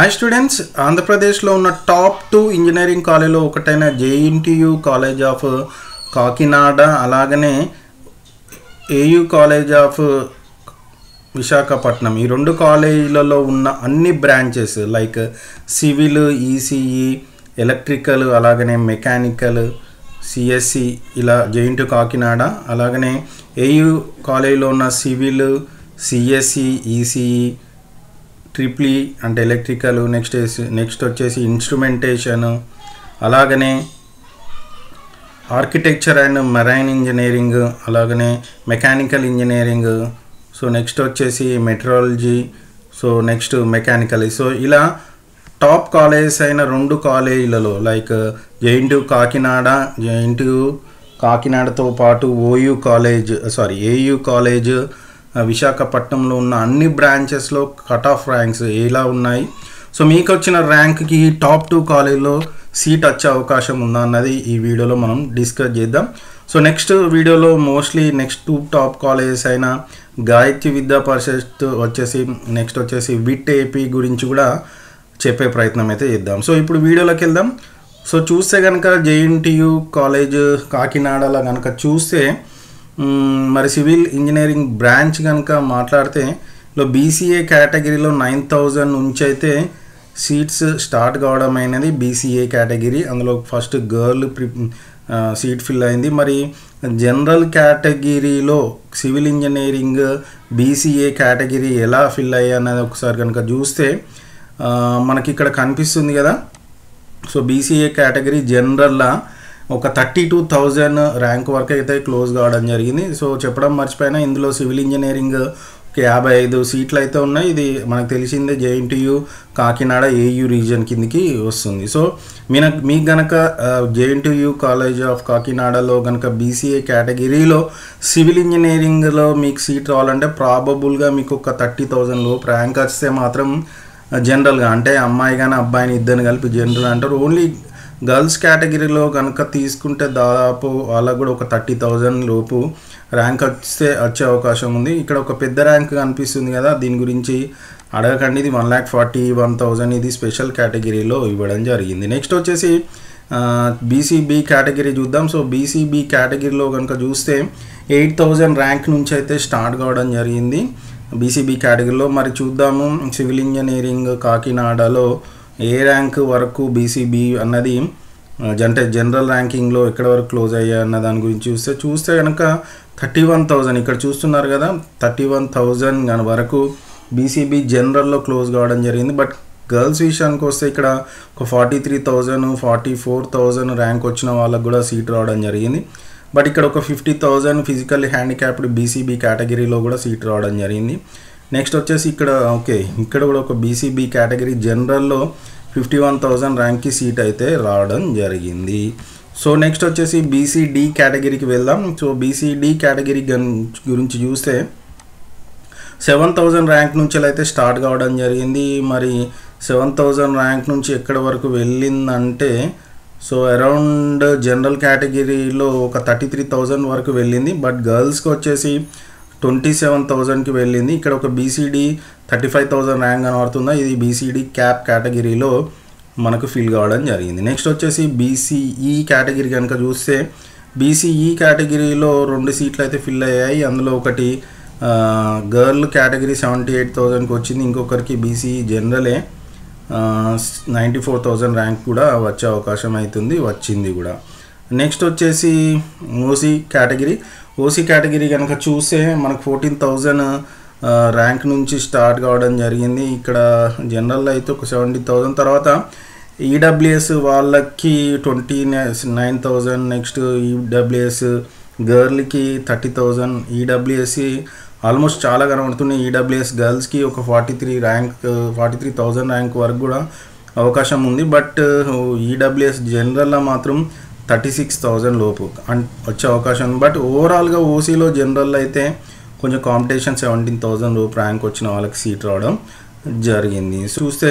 hi students ఆంధ్రప్రదేశ్లో ఉన్న top two engineering కాలేజీలో ఒకటైన జేఎన్టీయు కాలేజ్ ఆఫ్ కాకినాడ అలాగనే ఏయు కాలేజ్ ఆఫ్ విశాఖపట్నం ఈ రెండు కాలేజీలలో ఉన్న అన్ని branches like civil ECE electrical అలాగనే మెకానికల్ సిఎస్సి ఇలా జైంట్ కాకినాడ అలాగనే ఏయు కాలేజీలో ఉన్న సివిల్ సిఎస్సి ఈసీఈ ట్రిప్లీ అంటే ఎలక్ట్రికల్ నెక్స్ట్ నెక్స్ట్ వచ్చేసి ఇన్స్ట్రుమెంటేషన్ అలాగనే ఆర్కిటెక్చర్ అండ్ మెరైన్ ఇంజనీరింగ్ అలాగనే మెకానికల్ ఇంజనీరింగ్ సో నెక్స్ట్ వచ్చేసి metrology so next mechanical so ఇలా టాప్ కాలేజెస్ అయిన రెండు కాలేజీలలో లైక్ జైంటు కాకినాడ జైంటు కాకినాడతో పాటు OU college sorry AU college విశాఖపట్నంలో ఉన్న అన్ని బ్రాంచెస్లో కట్ ఆఫ్ ర్యాంక్స్ ఎలా ఉన్నాయి సో మీకు వచ్చిన ర్యాంక్కి టాప్ టూ కాలేజ్లో సీట్ వచ్చే అవకాశం ఉందా అన్నది ఈ వీడియోలో మనం డిస్కస్ చేద్దాం సో నెక్స్ట్ వీడియోలో mostly next two top colleges అయిన గాయత్రి విద్యా పరిషత్ వచ్చేసి నెక్స్ట్ వచ్చేసి విట్ ఏపీ గురించి కూడా చెప్పే ప్రయత్నం అయితే చేద్దాం సో ఇప్పుడు వీడియోలోకి వెళ్దాం సో చూస్తే కనుక జేఎన్టీయు కాలేజ్ కాకినాడలో కనుక చూస్తే మ్మ్, మరి సివిల్ ఇంజనీరింగ్ బ్రాంచ్ కనుక మాట్లాడితే లో బీసీఏ కేటగిరీలో నైన్ థౌజండ్ నుంచి అయితే సీట్స్ స్టార్ట్ కావడం అయినది బీసీఏ కేటగిరీ అందులో first girl pre seat fill అయింది మరి జనరల్ కేటగిరీలో సివిల్ ఇంజనీరింగ్ బీసీఏ కేటగిరీ ఎలా ఫిల్ అయ్యాయి అన్నది ఒకసారి కనుక చూస్తే ఆ, మనకి ఇక్కడ కనిపిస్తుంది కదా సో బీసీఏ కేటగిరీ జనరల్లా ఒక థర్టీ టూ థౌజండ్ ర్యాంక్ వరకు అయితే క్లోజ్ కావడం జరిగింది సో చెప్పడం మర్చిపోయినా ఇందులో సివిల్ ఇంజనీరింగ్ ఒక యాభై ఐదు సీట్లు అయితే ఉన్నాయి ఇది మనకు తెలిసిందే జేఎన్టీయు కాకినాడ ఏయు రీజియన్ కిందికి వస్తుంది సో మీన మీకు గనక జేఎన్టీయు కాలేజ్ ఆఫ్ కాకినాడలో గనక బీసీఏ కేటగిరీలో సివిల్ ఇంజనీరింగ్లో మీకు సీట్ రావాలంటే ప్రాబబుల్గా మీకు ఒక థర్టీ థౌజండ్ లోపు ర్యాంక్ వస్తే మాత్రం జనరల్గా అంటే అమ్మాయి కానీ అబ్బాయిని ఇద్దరిని కలిపి జనరల్ అంటారు ఓన్లీ గర్ల్స్ కేటగిరీలో కనుక తీసుకుంటే దాదాపు వాళ్ళకు కూడా ఒక థర్టీ థౌజండ్ లోపు ర్యాంక్ వస్తే వచ్చే అవకాశం ఉంది ఇక్కడ ఒక పెద్ద ర్యాంక్ కనిపిస్తుంది కదా దీని గురించి అడగకండి ఇది one lakh forty one thousand ఇది స్పెషల్ కేటగిరీలో ఇవ్వడం జరిగింది నెక్స్ట్ వచ్చేసి బీసీబీ కేటగిరీ చూద్దాం సో బీసీబీ కేటగిరీలో కనుక చూస్తే ఎయిట్ థౌజండ్ ర్యాంక్ నుంచి అయితే స్టార్ట్ కావడం జరిగింది బీసీబీ కేటగిరీలో మరి చూద్దాము సివిల్ ఇంజనీరింగ్ కాకినాడలో ఏ ర్యాంక్ వరకు బీసీబీ అన్నది ఆ, అంటే జనరల్ ర్యాంకింగ్లో ఎక్కడ వరకు క్లోజ్ అయ్యా అన్న దాని గురించి చూస్తే చూస్తే కనుక థర్టీ వన్ థౌజండ్ ఇక్కడ చూస్తున్నారు కదా థర్టీ వన్ థౌజండ్ వరకు బీసీబీ జనరల్లో క్లోజ్ కావడం జరిగింది బట్ గర్ల్స్ విషయానికి వస్తే ఇక్కడ ఒక forty three thousand forty four thousand rank వచ్చిన వాళ్ళకు కూడా సీట్ రావడం జరిగింది బట్ ఇక్కడ ఒక fifty thousand physical handicapped BCB కేటగిరీలో కూడా సీట్ రావడం జరిగింది నెక్స్ట్ వచ్చేసి ఇక్కడ ఓకే ఇక్కడ కూడా ఒక బీసీబీ కేటగిరీ జనరల్లో ఫిఫ్టీ వన్ థౌజండ్ ర్యాంక్కి సీట్ అయితే రావడం జరిగింది సో నెక్స్ట్ వచ్చేసి బీసీడీ కేటగిరీకి వెళ్దాం సో బీసీడీ కేటగిరీ గన్ గురించి చూస్తే సెవెన్ థౌజండ్ ర్యాంక్ నుంచి అయితే స్టార్ట్ కావడం జరిగింది మరి సెవెన్ థౌజండ్ ర్యాంక్ నుంచి ఎక్కడి వరకు వెళ్ళిందంటే సో అరౌండ్ జనరల్ కేటగిరీలో ఒక థర్టీ త్రీ థౌజండ్ వరకు వెళ్ళింది బట్ గర్ల్స్కి వచ్చేసి ట్వంటీ సెవెన్ థౌజండ్కి వెళ్ళింది ఇక్కడ ఒక BCD thirty five thousand rank కనబడుతుందా ఇది బీసీడీ క్యాప్ కేటగిరీలో మనకు ఫిల్ కావడం జరిగింది నెక్స్ట్ వచ్చేసి బీసీఈ కేటగిరీ కనుక చూస్తే బీసీఈ కేటగిరీలో రెండు సీట్లు అయితే ఫిల్ అయ్యాయి అందులో ఒకటి గర్ల్ కేటగిరీ సెవెంటీ ఎయిట్ థౌజండ్కి వచ్చింది ఇంకొకరికి బీసీఈ జనరలే నైంటీ ఫోర్ థౌజండ్ ర్యాంక్ కూడా వచ్చే అవకాశం అవుతుంది వచ్చింది కూడా నెక్స్ట్ వచ్చేసి ఓసీ కేటగిరీ ఓసీ కేటగిరీ కనుక చూస్తే మనకు ఫోర్టీన్ థౌజండ్ ర్యాంక్ నుంచి స్టార్ట్ కావడం జరిగింది ఇక్కడ జనరల్లో అయితే ఒక సెవెంటీ థౌజండ్ తర్వాత ఈడబ్ల్యూఎస్ వాళ్ళకి twenty nine thousand next EWS గర్ల్కి థర్టీ థౌజండ్ ఈడబ్ల్యూఎస్సి ఆల్మోస్ట్ చాలా కనబడుతున్నాయి ఈడబ్ల్యూఎస్ గర్ల్స్కి ఒక forty three rank forty three thousand rank వరకు కూడా అవకాశం ఉంది బట్ ఈడబ్ల్యూఎస్ జనరల్లో మాత్రం థర్టీ సిక్స్ థౌజండ్ లోపు అన్ వచ్చే అవకాశం ఉంది బట్ ఓవరాల్గా ఓసీలో జనరల్లో అయితే కొంచెం కాంపిటీషన్ సెవెంటీన్ థౌజండ్ లోపు ర్యాంక్ వచ్చిన వాళ్ళకి సీట్ రావడం జరిగింది చూస్తే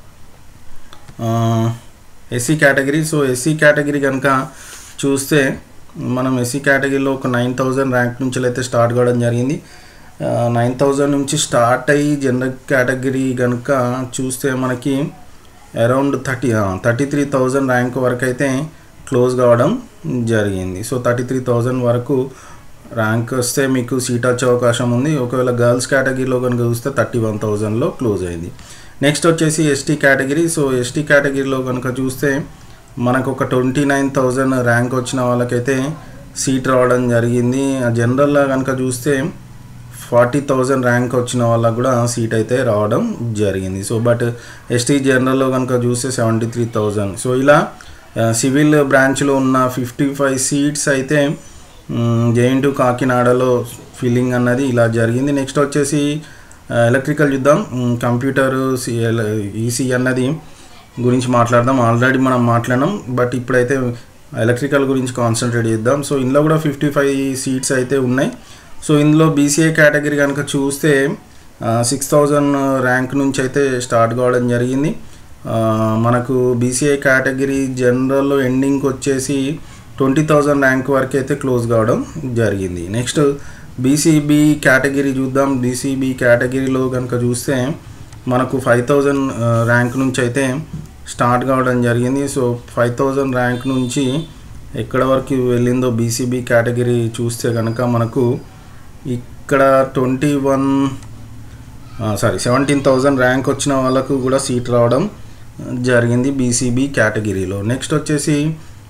SC category so SC category కనుక చూస్తే మనం ఎస్సీ కేటగిరీలో ఒక నైన్ థౌజండ్ ర్యాంక్ నుంచి అయితే స్టార్ట్ కావడం జరిగింది నైన్ థౌజండ్ నుంచి స్టార్ట్ అయ్యి జనరల్ కేటగిరీ కనుక చూస్తే మనకి around thirty thirty three thousand rank వరకు అయితే క్లోజ్ కావడం జరిగింది సో థర్టీ త్రీ థౌజండ్ వరకు ర్యాంక్ వస్తే మీకు సీట్ వచ్చే అవకాశం ఉంది ఒకవేళ గర్ల్స్ కేటగిరీలో కనుక చూస్తే థర్టీ వన్ థౌజండ్లో క్లోజ్ అయింది నెక్స్ట్ వచ్చేసి ఎస్టీ కేటగిరీ సో ఎస్టీ కేటగిరీలో కనుక చూస్తే మనకు ఒక ట్వంటీ నైన్ థౌజండ్ ర్యాంక్ వచ్చిన వాళ్ళకైతే సీట్ రావడం జరిగింది జనరల్గా కనుక చూస్తే ఫార్టీ థౌజండ్ ర్యాంక్ వచ్చిన వాళ్ళకు కూడా సీట్ అయితే రావడం జరిగింది సో బట్ ఎస్టీ జనరల్లో కనుక చూస్తే సెవెంటీ త్రీ థౌజండ్ సో ఇలా సివిల్ బ్రాంచ్లో ఉన్న ఫిఫ్టీ ఫైవ్ సీట్స్ అయితే జేఎన్ కాకినాడలో ఫిల్లింగ్ అన్నది ఇలా జరిగింది నెక్స్ట్ వచ్చేసి ఎలక్ట్రికల్ చూద్దాం కంప్యూటర్ ఈసీ అన్నది గురించి మాట్లాడదాం ఆల్రెడీ మనం మాట్లాడినాం బట్ ఇప్పుడైతే ఎలక్ట్రికల్ గురించి కాన్సన్ట్రేట్ చేద్దాం సో ఇందులో కూడా ఫిఫ్టీ ఫైవ్ సీట్స్ అయితే ఉన్నాయి సో ఇందులో బీసీఏ కేటగిరీ కనుక చూస్తే సిక్స్ థౌజండ్ ర్యాంక్ నుంచి అయితే స్టార్ట్ కావడం జరిగింది మనకు బీసీఐ కేటగిరీ జనరల్ ఎండింగ్కి వచ్చేసి ట్వంటీ థౌజండ్ ర్యాంక్ వరకు అయితే క్లోజ్ కావడం జరిగింది నెక్స్ట్ బీసీబీ కేటగిరీ చూద్దాం బీసీబీ కేటగిరీలో కనుక చూస్తే మనకు ఫైవ్ థౌజండ్ ర్యాంక్ నుంచి అయితే స్టార్ట్ కావడం జరిగింది సో ఫైవ్ థౌజండ్ ర్యాంక్ నుంచి ఎక్కడ వరకు వెళ్ళిందో బీసీబీ కేటగిరీ చూస్తే కనుక మనకు ఇక్కడ twenty one sorry seventeen thousand rank వచ్చిన వాళ్ళకు కూడా సీట్ రావడం జరిగింది బీసీబీ కేటగిరీలో నెక్స్ట్ వచ్చేసి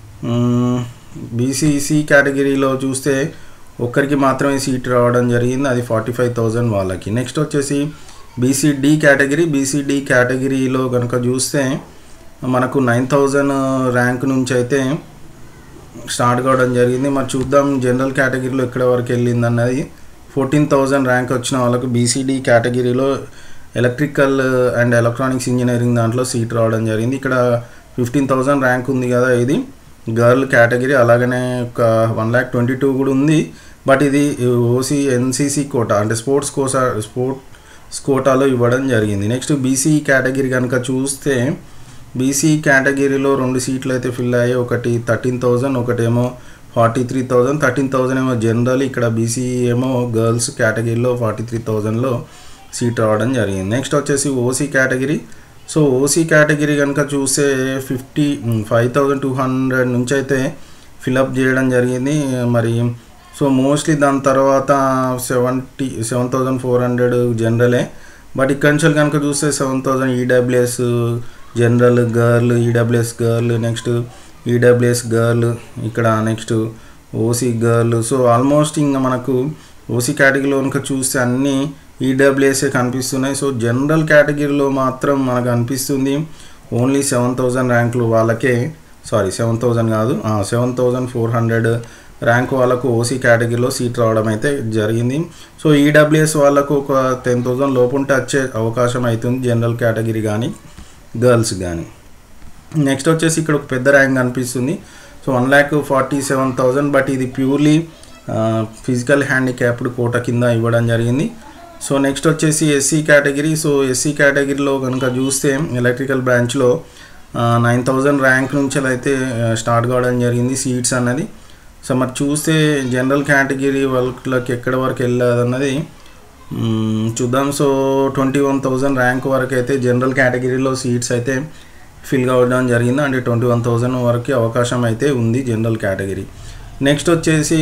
బీసీసీ కేటగిరీలో చూస్తే ఒక్కరికి మాత్రమే సీట్ రావడం జరిగింది అది ఫార్టీ ఫైవ్ థౌజండ్ వాళ్ళకి నెక్స్ట్ వచ్చేసి బీసీడీ కేటగిరీ బీసీడీ కేటగిరీలో కనుక చూస్తే మనకు నైన్ థౌజండ్ ర్యాంక్ నుంచి అయితే స్టార్ట్ కావడం జరిగింది మరి చూద్దాం జనరల్ కేటగిరీలో ఎక్కడ వరకు వెళ్ళింది అన్నది ఫోర్టీన్ థౌజండ్ ర్యాంక్ వచ్చిన వాళ్ళకు బీసీడీ కేటగిరీలో ఎలక్ట్రికల్ అండ్ ఎలక్ట్రానిక్స్ ఇంజనీరింగ్ దాంట్లో సీట్ రావడం జరిగింది ఇక్కడ ఫిఫ్టీన్ థౌజండ్ ర్యాంక్ ఉంది కదా ఇది గర్ల్ కేటగిరీ అలాగనే ఒక వన్ ల్యాక్ ట్వంటీ టూ కూడా ఉంది బట్ ఇది ఓసీ ఎన్సీసీ కోటా అంటే స్పోర్ట్స్ కోసా స్పోర్ట్స్ కోటాలో ఇవ్వడం జరిగింది నెక్స్ట్ బీసీ కేటగిరీ కనుక చూస్తే బీసీ కేటగిరీలో రెండు సీట్లు అయితే ఫిల్ అయ్యాయి ఒకటి థర్టీన్ థౌజండ్ ఒకటేమో forty three thousand thirteen thousand ఏమో జనరల్ ఇక్కడ బీసీ ఏమో గర్ల్స్ కేటగిరీలో ఫార్టీ త్రీ థౌజండ్లో సీట్ రావడం జరిగింది నెక్స్ట్ వచ్చేసి OC category so OC category కనుక చూస్తే fifty five thousand two hundred నుంచి అయితే ఫిలప్ చేయడం జరిగింది మరి సో మోస్ట్లీ దాని తర్వాత seventy seven thousand four hundred జనరలే బట్ ఇక్కడ నుంచి కనుక చూస్తే seven thousand EWS general girl EWS girl next EWS girl ఇక్కడ next OC girl so almost ఇంకా మనకు ఓసీ కేటగిరీలో కనుక చూస్తే అన్నీ ఈడబ్ల్యూఎస్ఏ కనిపిస్తున్నాయి సో జనరల్ కేటగిరీలో మాత్రం మనకు అనిపిస్తుంది ఓన్లీ సెవెన్ థౌజండ్ ర్యాంకులు వాళ్ళకే సారీ సెవెన్ థౌజండ్ కాదు seven thousand four hundred rank వాళ్ళకు ఓసీ కేటగిరీలో సీట్ రావడం అయితే జరిగింది సో ఈడబ్ల్యూఎస్ వాళ్ళకు ఒక టెన్ థౌజండ్ లోపు ఉంటే వచ్చే అవకాశం అవుతుంది జనరల్ కేటగిరీ కానీ గర్ల్స్ కానీ నెక్స్ట్ వచ్చేసి ఇక్కడ ఒక పెద్ద ర్యాంక్ కనిపిస్తుంది so one lakh forty seven thousand but ఇది ప్యూర్లీ ఫిజికల్ హ్యాండిక్యాప్డ్ కోట కింద ఇవ్వడం జరిగింది సో నెక్స్ట్ వచ్చేసి ఎస్సీ కేటగిరీ సో ఎస్సీ కేటగిరీలో కనుక చూస్తే ఎలక్ట్రికల్ బ్రాంచ్లో నైన్ థౌజండ్ ర్యాంక్ నుంచి అయితే స్టార్ట్ కావడం జరిగింది సీట్స్ అన్నది సో మరి చూస్తే జనరల్ కేటగిరీ వాళ్ళకి ఎక్కడ వరకు వెళ్ళదు అన్నది చూద్దాం so twenty one thousand rank వరకు అయితే జనరల్ కేటగిరీలో సీట్స్ అయితే ఫిల్ కావడం జరిగింది అంటే ట్వంటీ వన్ థౌజండ్ వరకు అవకాశం అయితే ఉంది జనరల్ కేటగిరీ నెక్స్ట్ వచ్చేసి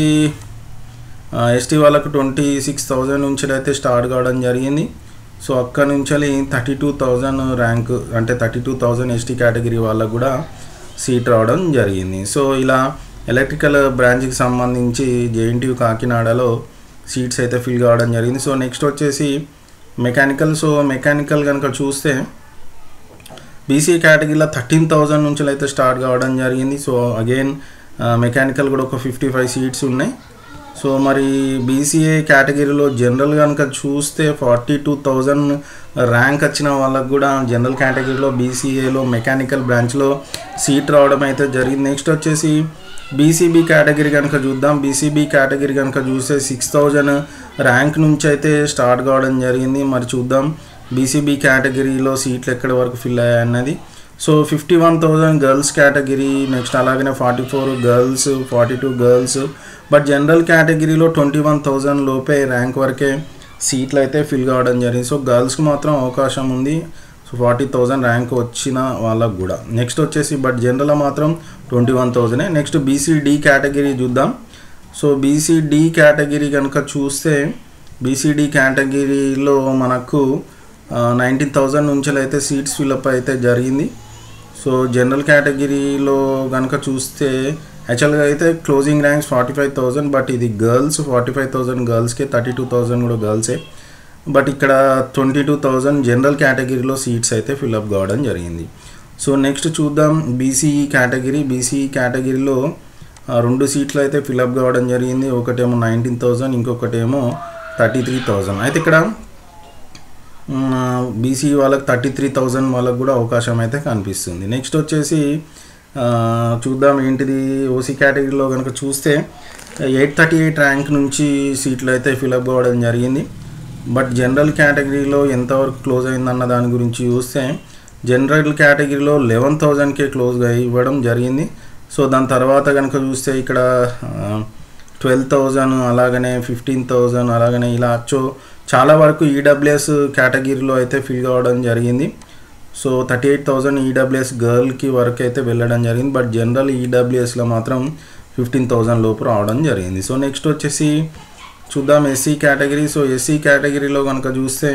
ఎస్టీ వాళ్ళకు ట్వంటీ సిక్స్ థౌజండ్ నుంచి అయితే స్టార్ట్ కావడం జరిగింది సో అక్కడ నుంచి థర్టీ టూ థౌజండ్ ర్యాంక్ అంటే thirty two thousand ST category వాళ్ళకు కూడా సీట్ రావడం జరిగింది సో ఇలా ఎలక్ట్రికల్ బ్రాంచ్కి సంబంధించి జేఎన్టీయు కాకినాడలో సీట్స్ అయితే ఫిల్ కావడం జరిగింది సో నెక్స్ట్ వచ్చేసి మెకానికల్ సో మెకానికల్ కనుక చూస్తే బీసీ కేటగిరీలో థర్టీన్ థౌజండ్ నుంచి అయితే స్టార్ట్ కావడం జరిగింది సో అగైన్ మెకానికల్ కూడా ఒక ఫిఫ్టీ ఫైవ్ సీట్స్ ఉన్నాయి సో మరి బీసీఏ కేటగిరీలో జనరల్ కనుక చూస్తే ఫార్టీ టూ థౌజండ్ ర్యాంక్ వచ్చిన వాళ్ళకు కూడా జనరల్ కేటగిరీలో బీసీఏలో మెకానికల్ బ్రాంచ్లో సీట్ రావడం అయితే జరిగింది నెక్స్ట్ వచ్చేసి బీసీబీ కేటగిరీ కనుక చూద్దాం బీసీబీ కేటగిరీ కనుక చూస్తే సిక్స్ థౌజండ్ ర్యాంక్ నుంచి అయితే స్టార్ట్ కావడం జరిగింది మరి చూద్దాం బీసీబీ కేటగిరీలో సీట్లు ఎక్కడి వరకు ఫిల్ అయ్యాయి అన్నది so fifty one thousand girls category next అలాగనే forty four girls forty two girls but general కేటగిరీలో ట్వంటీ వన్ థౌజండ్ లోపే ర్యాంక్ వరకే సీట్లు అయితే ఫిల్ కావడం జరిగింది సో గర్ల్స్కి మాత్రం అవకాశం ఉంది సో ఫార్టీ థౌజండ్ ర్యాంక్ వచ్చిన వాళ్ళకు కూడా నెక్స్ట్ వచ్చేసి బట్ జనరల్లో మాత్రం ట్వంటీ వన్ థౌజండే నెక్స్ట్ బీసీడి కేటగిరీ చూద్దాం సో బీసీడి కేటగిరీ కనుక చూస్తే బీసీడి కేటగిరీలో మనకు నైన్టీన్ థౌజండ్ నుంచి అయితే సీట్స్ ఫిల్అప్ అయితే జరిగింది సో జనరల్ కేటగిరీలో కనుక చూస్తే యాక్చువల్గా అయితే closing ranks forty five thousand but ఇది గర్ల్స్ ఫార్టీ ఫైవ్ థౌజండ్ గర్ల్స్కే థర్టీ టూ థౌజండ్ కూడా గర్ల్సే బట్ ఇక్కడ ట్వంటీ టూ థౌజండ్ జనరల్ కేటగిరీలో సీట్స్ అయితే ఫిల్అప్ కావడం జరిగింది సో నెక్స్ట్ చూద్దాం బీసీఈ కేటగిరీ బీసీఈ కేటగిరీలో రెండు సీట్లు అయితే ఫిల్అప్ కావడం జరిగింది ఒకటేమో నైన్టీన్ థౌజండ్ ఇంకొకటేమో థర్టీ త్రీ థౌజండ్ అయితే ఇక్కడ బీసీ వాళ్ళకి థర్టీ త్రీ థౌజండ్ వాళ్ళకి కూడా అవకాశం అయితే కనిపిస్తుంది నెక్స్ట్ వచ్చేసి చూద్దాం ఏంటిది ఓసీ కేటగిరీలో కనుక చూస్తే ఎయిట్ థర్టీ ఎయిట్ ర్యాంక్ నుంచి సీట్లు అయితే ఫిలప్ కావడం జరిగింది బట్ జనరల్ కేటగిరీలో ఎంతవరకు క్లోజ్ అయిందన్న దాని గురించి చూస్తే జనరల్ కేటగిరీలో లెవెన్ థౌజండ్కే క్లోజ్గా ఇవ్వడం జరిగింది సో దాని తర్వాత కనుక చూస్తే ఇక్కడ ట్వెల్వ్ థౌజండ్ అలాగనే ఫిఫ్టీన్ థౌజండ్ అలాగనే ఇలా చో చాలా వరకు ఈడబ్ల్యూఎస్ కేటగిరీలో అయితే ఫిల్ కావడం జరిగింది so thirty eight thousand EWS గర్ల్కి వరకు అయితే వెళ్ళడం జరిగింది బట్ జనరల్ ఈడబ్ల్యూఎస్లో మాత్రం ఫిఫ్టీన్ థౌజండ్ లోపు రావడం జరిగింది సో నెక్స్ట్ వచ్చేసి చూద్దాం ఎస్సీ కేటగిరీ సో ఎస్సీ కేటగిరీలో కనుక చూస్తే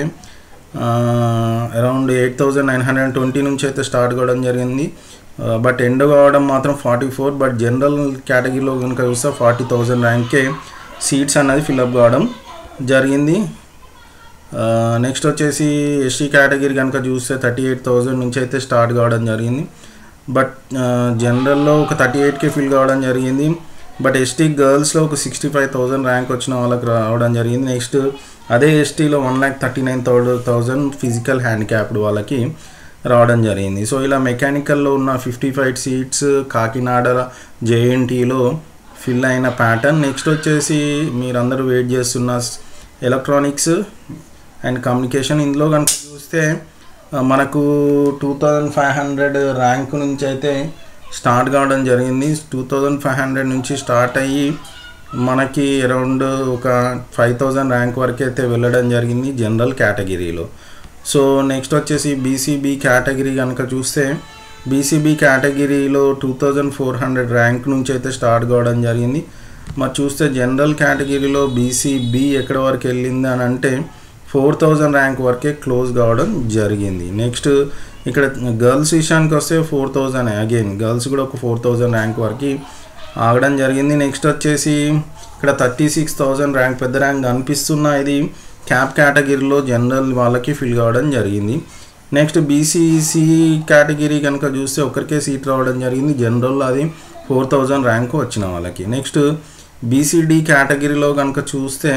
around eight thousand nine hundred twenty నుంచి అయితే స్టార్ట్ కావడం జరిగింది బట్ ఎండ్ కావడం మాత్రం ఫార్టీ ఫోర్ బట్ జనరల్ కేటగిరీలో కనుక చూస్తే ఫార్టీ థౌజండ్ ర్యాంక్కే సీట్స్ అనేది ఫిల్అప్ కావడం జరిగింది నెక్స్ట్ వచ్చేసి ఎస్సీ కేటగిరీ కనుక చూస్తే థర్టీ ఎయిట్ థౌజండ్ నుంచి అయితే స్టార్ట్ కావడం జరిగింది బట్ జనరల్లో ఒక థర్టీ ఎయిట్కే ఫిల్ కావడం జరిగింది బట్ ఎస్టీ గర్ల్స్లో ఒక సిక్స్టీ ఫైవ్ థౌజండ్ ర్యాంక్ వచ్చిన వాళ్ళకి రావడం జరిగింది నెక్స్ట్ అదే ఎస్టీలో one lakh thirty nine thousand physical handicapped వాళ్ళకి రావడం జరిగింది సో ఇలా మెకానికల్లో ఉన్న ఫిఫ్టీ ఫైవ్ సీట్స్ కాకినాడ జేఎన్టీలో ఫిల్ అయిన ప్యాటర్న్ నెక్స్ట్ వచ్చేసి మీరందరూ వెయిట్ చేస్తున్న ఎలక్ట్రానిక్స్ అండ్ కమ్యూనికేషన్ ఇందులో కనుక చూస్తే మనకు two thousand five hundred rank నుంచి అయితే స్టార్ట్ కావడం జరిగింది టూ థౌజండ్ ఫైవ్ హండ్రెడ్ నుంచి స్టార్ట్ అయ్యి మనకి అరౌండ్ ఒక ఫైవ్ థౌజండ్ ర్యాంక్ వరకు అయితే వెళ్ళడం జరిగింది జనరల్ కేటగిరీలో సో నెక్స్ట్ వచ్చేసి బీసీబీ కేటగిరీ కనుక చూస్తే బీసీబీ కేటగిరీలో two thousand four hundred rank నుంచి అయితే స్టార్ట్ కావడం జరిగింది మరి చూస్తే జనరల్ కేటగిరీలో బీసీబీ ఎక్కడ వరకు వెళ్ళింది అని అంటే ఫోర్ థౌజండ్ ర్యాంక్ వరకే క్లోజ్ కావడం జరిగింది నెక్స్ట్ ఇక్కడ గర్ల్స్ విషయానికి వస్తే ఫోర్ థౌజండ్ అగైన్ గర్ల్స్ కూడా ఒక ఫోర్ థౌజండ్ ర్యాంక్ వరకు ఆగడం జరిగింది నెక్స్ట్ వచ్చేసి ఇక్కడ థర్టీ సిక్స్ థౌజండ్ ర్యాంక్ పెద్ద ర్యాంక్ కనిపిస్తున్న ఇది క్యాప్ కేటగిరీలో జనరల్ వాళ్ళకి ఫిల్ కావడం జరిగింది నెక్స్ట్ బీసీసీ కేటగిరీ కనుక చూస్తే ఒకరికే సీట్ రావడం జరిగింది జనరల్లో అది ఫోర్ థౌజండ్ ర్యాంక్ వచ్చిన వాళ్ళకి నెక్స్ట్ బీసీడీ కేటగిరీలో కనుక చూస్తే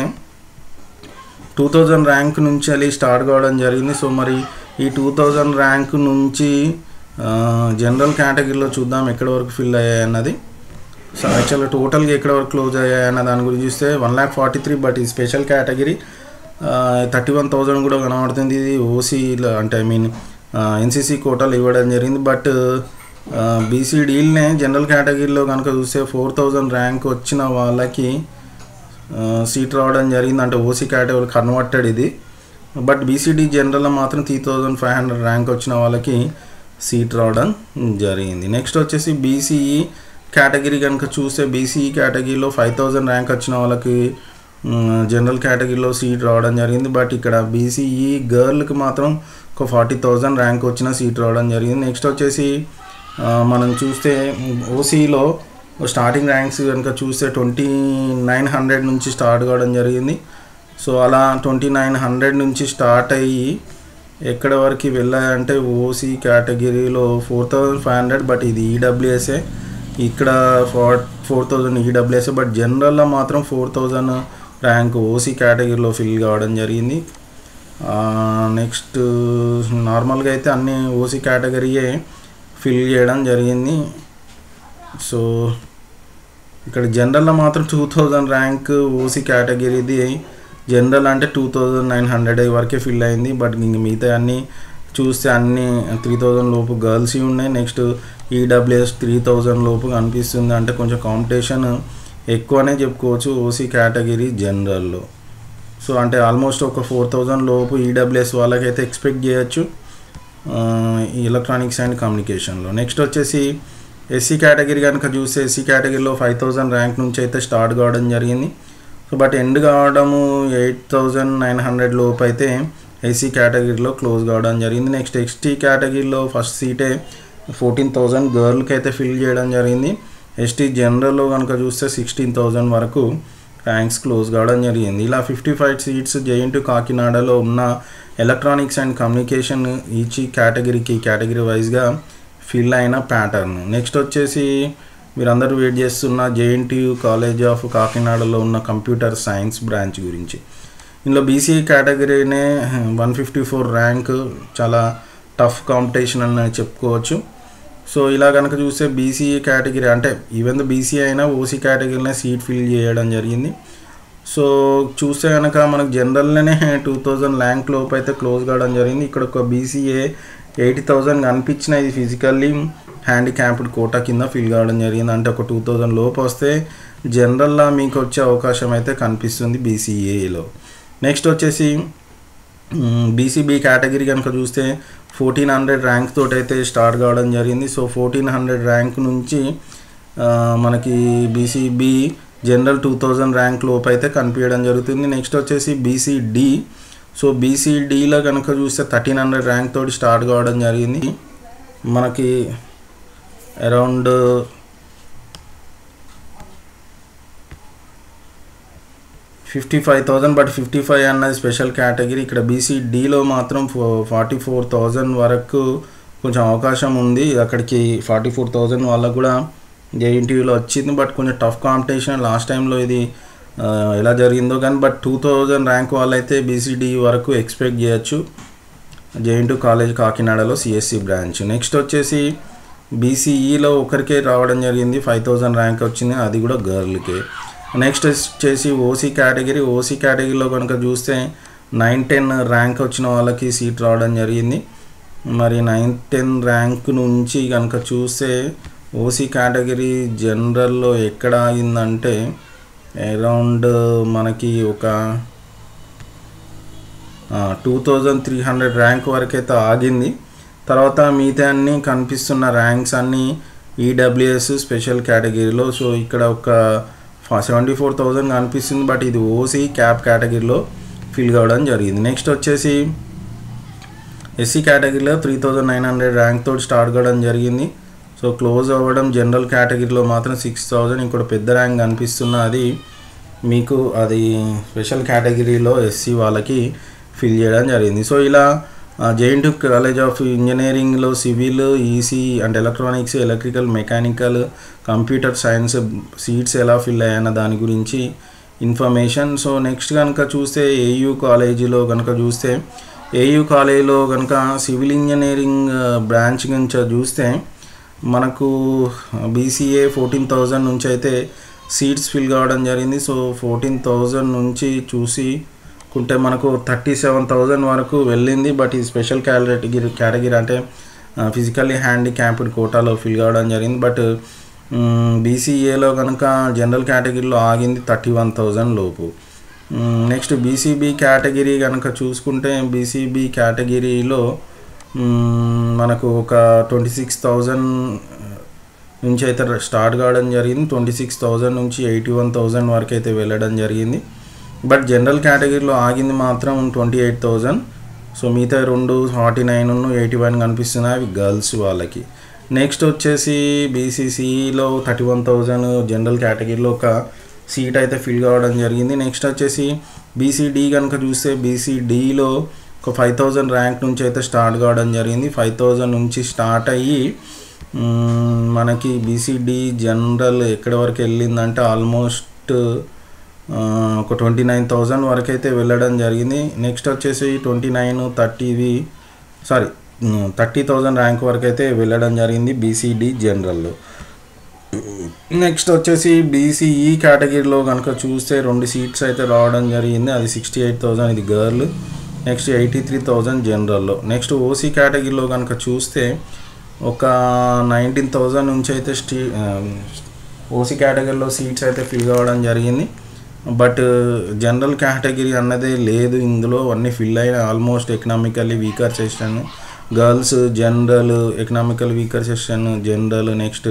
టూ థౌజండ్ ర్యాంక్ నుంచి అది స్టార్ట్ కావడం జరిగింది సో మరి ఈ టూ థౌజండ్ ర్యాంక్ నుంచి జనరల్ కేటగిరీలో చూద్దాం ఎక్కడి వరకు ఫిల్ అయ్యాయి అన్నది సో యాక్చువల్గా టోటల్గా ఎక్కడ వరకు క్లోజ్ అయ్యాయి అన్న దాని గురించి చూస్తే one lakh forty three but ఈ special category thirty one thousand కూడా కనబడుతుంది ఇది ఓసీలో అంటే ఐ మీన్ ఎన్సీసీ కోటాలు ఇవ్వడం జరిగింది బట్ బీసీడీలనే జనరల్ కేటగిరీలో కనుక చూస్తే ఫోర్ థౌజండ్ ర్యాంక్ వచ్చిన వాళ్ళకి సీట్ రావడం జరిగింది అంటే ఓసీ కేటగిరీ కన్వర్టెడ్ ఇది బట్ బీసీడీ జనరల్లో మాత్రం three thousand five hundred rank వచ్చిన వాళ్ళకి సీట్ రావడం జరిగింది నెక్స్ట్ వచ్చేసి బీసీఈ కేటగిరీ కనుక చూస్తే బీసీఈ కేటగిరీలో ఫైవ్ థౌజండ్ ర్యాంక్ వచ్చిన వాళ్ళకి జనరల్ కేటగిరీలో సీట్ రావడం జరిగింది బట్ ఇక్కడ బీసీఈ గర్ల్కి మాత్రం ఒక ఫార్టీ థౌజండ్ ర్యాంక్ వచ్చిన సీట్ రావడం జరిగింది నెక్స్ట్ వచ్చేసి మనం చూస్తే ఓసీలో స్టార్టింగ్ ర్యాంక్స్ కనుక చూస్తే ట్వంటీ నైన్ హండ్రెడ్ నుంచి స్టార్ట్ కావడం జరిగింది సో అలా ట్వంటీ నైన్ హండ్రెడ్ నుంచి స్టార్ట్ అయ్యి ఎక్కడ వరకు వెళ్ళాయంటే ఓసీ కేటగిరీలో four thousand five hundred but ఇది ఈడబ్ల్యూఎస్ఏ ఇక్కడ ఫోర్ ఫోర్ థౌజండ్ ఈడబ్ల్యూఎస్ఏ బట్ జనరల్లో మాత్రం ఫోర్ థౌజండ్ ర్యాంక్ ఓసీ కేటగిరీలో ఫిల్ కావడం జరిగింది నెక్స్ట్ నార్మల్గా అయితే అన్ని ఓసీ కేటగిరీయే ఫిల్ చేయడం జరిగింది సో ఇక్కడ జనరల్లో మాత్రం టూ థౌజండ్ ర్యాంక్ ఓసీ కేటగిరీది జనరల్ అంటే టూ థౌజండ్ నైన్ హండ్రెడ్ వరకే ఫిల్ అయింది బట్ ఇంక మిగతా అన్నీ చూస్తే అన్నీ త్రీ థౌజండ్ లోపు గర్ల్స్ ఉన్నాయి నెక్స్ట్ ఈడబ్ల్యూఎస్ త్రీ థౌజండ్ లోపు కనిపిస్తుంది అంటే కొంచెం కాంపిటీషన్ ఎక్కువనే చెప్పుకోవచ్చు ఓసీ కేటగిరీ జనరల్లో సో అంటే ఆల్మోస్ట్ ఒక ఫోర్ థౌజండ్ లోపు ఈడబ్ల్యూఎస్ వాళ్ళకైతే ఎక్స్పెక్ట్ చేయొచ్చు ఆ, ఈ ఎలక్ట్రానిక్స్ అండ్ కమ్యూనికేషన్లో నెక్స్ట్ వచ్చేసి ఎస్సీ కేటగిరీ కనుక చూస్తే ఎస్సీ కేటగిరీలో ఫైవ్ థౌజండ్ ర్యాంక్ నుంచి అయితే స్టార్ట్ కావడం జరిగింది సో బట్ ఎండ్ కావడము ఎయిట్ థౌజండ్ నైన్ హండ్రెడ్ లోపు అయితే ఎస్సీ కేటగిరీలో క్లోజ్ కావడం జరిగింది నెక్స్ట్ ఎస్టీ కేటగిరీలో ఫస్ట్ సీటే ఫోర్టీన్ థౌజండ్ గర్ల్కి అయితే ఫిల్ చేయడం జరిగింది ఎస్టీ జనరల్లో కనుక చూస్తే సిక్స్టీన్ థౌజండ్ వరకు ర్యాంక్స్ క్లోజ్ కావడం జరిగింది ఇలా ఫిఫ్టీ ఫైవ్ సీట్స్ జేఎన్టీ కాకినాడలో ఉన్న ఎలక్ట్రానిక్స్ అండ్ కమ్యూనికేషన్ ఈచ్ కేటగిరీకి కేటగిరీ వైజ్గా ఫిల్ అయిన ప్యాటర్న్ నెక్స్ట్ వచ్చేసి మీరందరూ వెయిట్ చేస్తున్న జేఎన్టీయు కాలేజ్ ఆఫ్ కాకినాడలో ఉన్న కంప్యూటర్ సైన్స్ బ్రాంచ్ గురించి ఇందులో బీసీ కేటగిరీనే వన్ ఫిఫ్టీ ఫోర్ ర్యాంక్ చాలా టఫ్ కాంపిటీషన్ అని చెప్పుకోవచ్చు సో ఇలా కనుక చూస్తే బీసీ కేటగిరీ అంటే ఈవెన్ ద బీసీ అయినా ఓసీ కేటగిరీనే సీట్ ఫిల్ చేయడం జరిగింది సో చూస్తే కనుక మనకు జనరల్లోనే టూ థౌజండ్ ల్యాంక్ లోపు అయితే క్లోజ్ కావడం జరిగింది ఇక్కడ ఒక బీసీఏ ఎయిటీ థౌజండ్ కనిపించిన ఇది ఫిజికల్లీ హ్యాండిక్యాప్డ్ కోటా కింద ఫిల్ కావడం జరిగింది అంటే ఒక టూ థౌజండ్ లోపు వస్తే జనరల్లా మీకు వచ్చే అవకాశం అయితే కనిపిస్తుంది బీసీఏలో నెక్స్ట్ వచ్చేసి బీసీబీ కేటగిరీ కనుక చూస్తే ఫోర్టీన్ హండ్రెడ్ ర్యాంక్ తోటి అయితే స్టార్ట్ కావడం జరిగింది సో ఫోర్టీన్ హండ్రెడ్ ర్యాంక్ నుంచి ఆ, మనకి BCB general two thousand rank లోపు అయితే కనిపించడం జరుగుతుంది నెక్స్ట్ వచ్చేసి బీసీడి సో బీసీడీలో కనుక చూస్తే థర్టీన్ హండ్రెడ్ ర్యాంక్ తోటి స్టార్ట్ కావడం జరిగింది మనకి around fifty five thousand but fifty five అన్నది స్పెషల్ కేటగిరీ ఇక్కడ బీసీడీలో మాత్రం ఫార్టీ ఫోర్ థౌజండ్ వరకు కొంచెం అవకాశం ఉంది అక్కడికి ఫార్టీ ఫోర్ థౌజండ్ వాళ్ళకు కూడా జేఎన్టీయూలో వచ్చింది బట్ కొంచెం టఫ్ కాంపిటీషన్ లాస్ట్ టైంలో ఇది ఆ, ఎలా జరిగిందో కానీ బట్ టూ థౌజండ్ ర్యాంక్ వాళ్ళైతే బీసీడీ వరకు ఎక్స్పెక్ట్ చేయొచ్చు జేఎన్టీ కాలేజ్ కాకినాడలో సిఎస్సి బ్రాంచ్ నెక్స్ట్ వచ్చేసి బీసీఈలో ఒకరికే రావడం జరిగింది ఫైవ్ థౌజండ్ ర్యాంక్ వచ్చింది అది కూడా గర్ల్కే నెక్స్ట్ వచ్చేసి ఓసీ కేటగిరీ ఓసీ కేటగిరీలో కనుక చూస్తే నైన్ టెన్ ర్యాంక్ వచ్చిన వాళ్ళకి సీట్ రావడం జరిగింది మరి నైన్ టెన్ ర్యాంక్ నుంచి కనుక చూస్తే ఓసీ కేటగిరీ జనరల్లో ఎక్కడ ఆగిందంటే అరౌండ్ మనకి ఒక two thousand three hundred rank వరకు అయితే ఆగింది తర్వాత మిగతా అన్ని కనిపిస్తున్న ర్యాంక్స్ అన్నీ ఈడబ్ల్యూఎస్ స్పెషల్ కేటగిరీలో సో ఇక్కడ ఒక సెవెంటీ ఫోర్ థౌజండ్ కనిపిస్తుంది బట్ ఇది ఓసీ క్యాప్ కేటగిరీలో ఫిల్ కావడం జరిగింది నెక్స్ట్ వచ్చేసి ఎస్సీ కేటగిరీలో three thousand nine hundred rank తోటి స్టార్ట్ కావడం జరిగింది సో క్లోజ్ అవ్వడం జనరల్ కేటగిరీలో మాత్రం సిక్స్ థౌజండ్ ఇంకోటి పెద్ద ర్యాంక్ కనిపిస్తున్న అది మీకు అది స్పెషల్ కేటగిరీలో ఎస్సీ వాళ్ళకి ఫిల్ చేయడం జరిగింది సో ఇలా జేఎన్టీ కాలేజ్ ఆఫ్ ఇంజనీరింగ్లో civil EC and electronics electrical mechanical computer science seats ఎలా ఫిల్ అయ్యాయన్న దాని గురించి ఇన్ఫర్మేషన్ సో నెక్స్ట్ కనుక చూస్తే ఏయూ కాలేజీలో కనుక చూస్తే ఏయూ కాలేజీలో కనుక సివిల్ ఇంజనీరింగ్ బ్రాంచ్ గురించి చూస్తే మనకు బీసీఏ ఫోర్టీన్ థౌజండ్ నుంచి అయితే సీట్స్ ఫిల్ కావడం జరిగింది సో ఫోర్టీన్ థౌజండ్ నుంచి చూసి కుంటే మనకు థర్టీ సెవెన్ థౌజండ్ వరకు వెళ్ళింది బట్ ఇది స్పెషల్ కేటగిరీ కేటగిరీ అంటే ఫిజికల్లీ హ్యాండిక్యాప్డ్ కోటాలో ఫిల్ కావడం జరిగింది బట్ బీసీఏలో కనుక జనరల్ కేటగిరీలో ఆగింది థర్టీ వన్ థౌజండ్ లోపు నెక్స్ట్ బీసీబీ కేటగిరీ కనుక చూసుకుంటే బీసీబీ కేటగిరీలో మ్మ్, మనకు ఒక ట్వంటీ సిక్స్ థౌజండ్ నుంచి అయితే స్టార్ట్ కావడం జరిగింది ట్వంటీ సిక్స్ థౌజండ్ నుంచి ఎయిటీ వన్ థౌజండ్ వరకు అయితే వెళ్ళడం జరిగింది బట్ జనరల్ కేటగిరీలో ఆగింది మాత్రం ట్వంటీ ఎయిట్ థౌజండ్ సో మిగతా రెండు ఫార్టీ నైన్ ఎయిటీ వన్ కనిపిస్తున్నాయి అవి గర్ల్స్ వాళ్ళకి నెక్స్ట్ వచ్చేసి బీసీసీలో థర్టీ వన్ థౌజండ్ జనరల్ కేటగిరీలో ఒక సీట్ అయితే ఫిల్ కావడం జరిగింది నెక్స్ట్ వచ్చేసి బీసీడీ కనుక చూస్తే బీసీడీలో ఒక ఫైవ్ థౌజండ్ ర్యాంక్ నుంచి అయితే స్టార్ట్ కావడం జరిగింది ఫైవ్ థౌజండ్ నుంచి స్టార్ట్ అయ్యి మ్మ్, మనకి బీసీడీ జనరల్ ఎక్కడి వరకు వెళ్ళిందంటే ఆల్మోస్ట్ ఆ, ఒక ట్వంటీ నైన్ థౌజండ్ వరకు అయితే వెళ్ళడం జరిగింది నెక్స్ట్ వచ్చేసి ట్వంటీ నైన్ థర్టీవి సారీ థర్టీ థౌజండ్ ర్యాంక్ వరకు అయితే వెళ్ళడం జరిగింది బీసీడీ జనరల్లో నెక్స్ట్ వచ్చేసి బీసీఈ కేటగిరీలో కనుక చూస్తే రెండు సీట్స్ అయితే రావడం జరిగింది అది సిక్స్టీ ఎయిట్ థౌజండ్ ఇది girl next eighty three thousand జనరల్లో నెక్స్ట్ ఓసీ కేటగిరీలో కనుక చూస్తే ఒక నైన్టీన్ థౌజండ్ నుంచి అయితే స్టీ ఓసీ కేటగిరీలో సీట్స్ అయితే ఫిల్ కావడం జరిగింది బట్ జనరల్ కేటగిరీ అన్నదే లేదు ఇందులో అన్నీ ఫిల్ అయిన almost economically weaker section girls general economical weaker section general next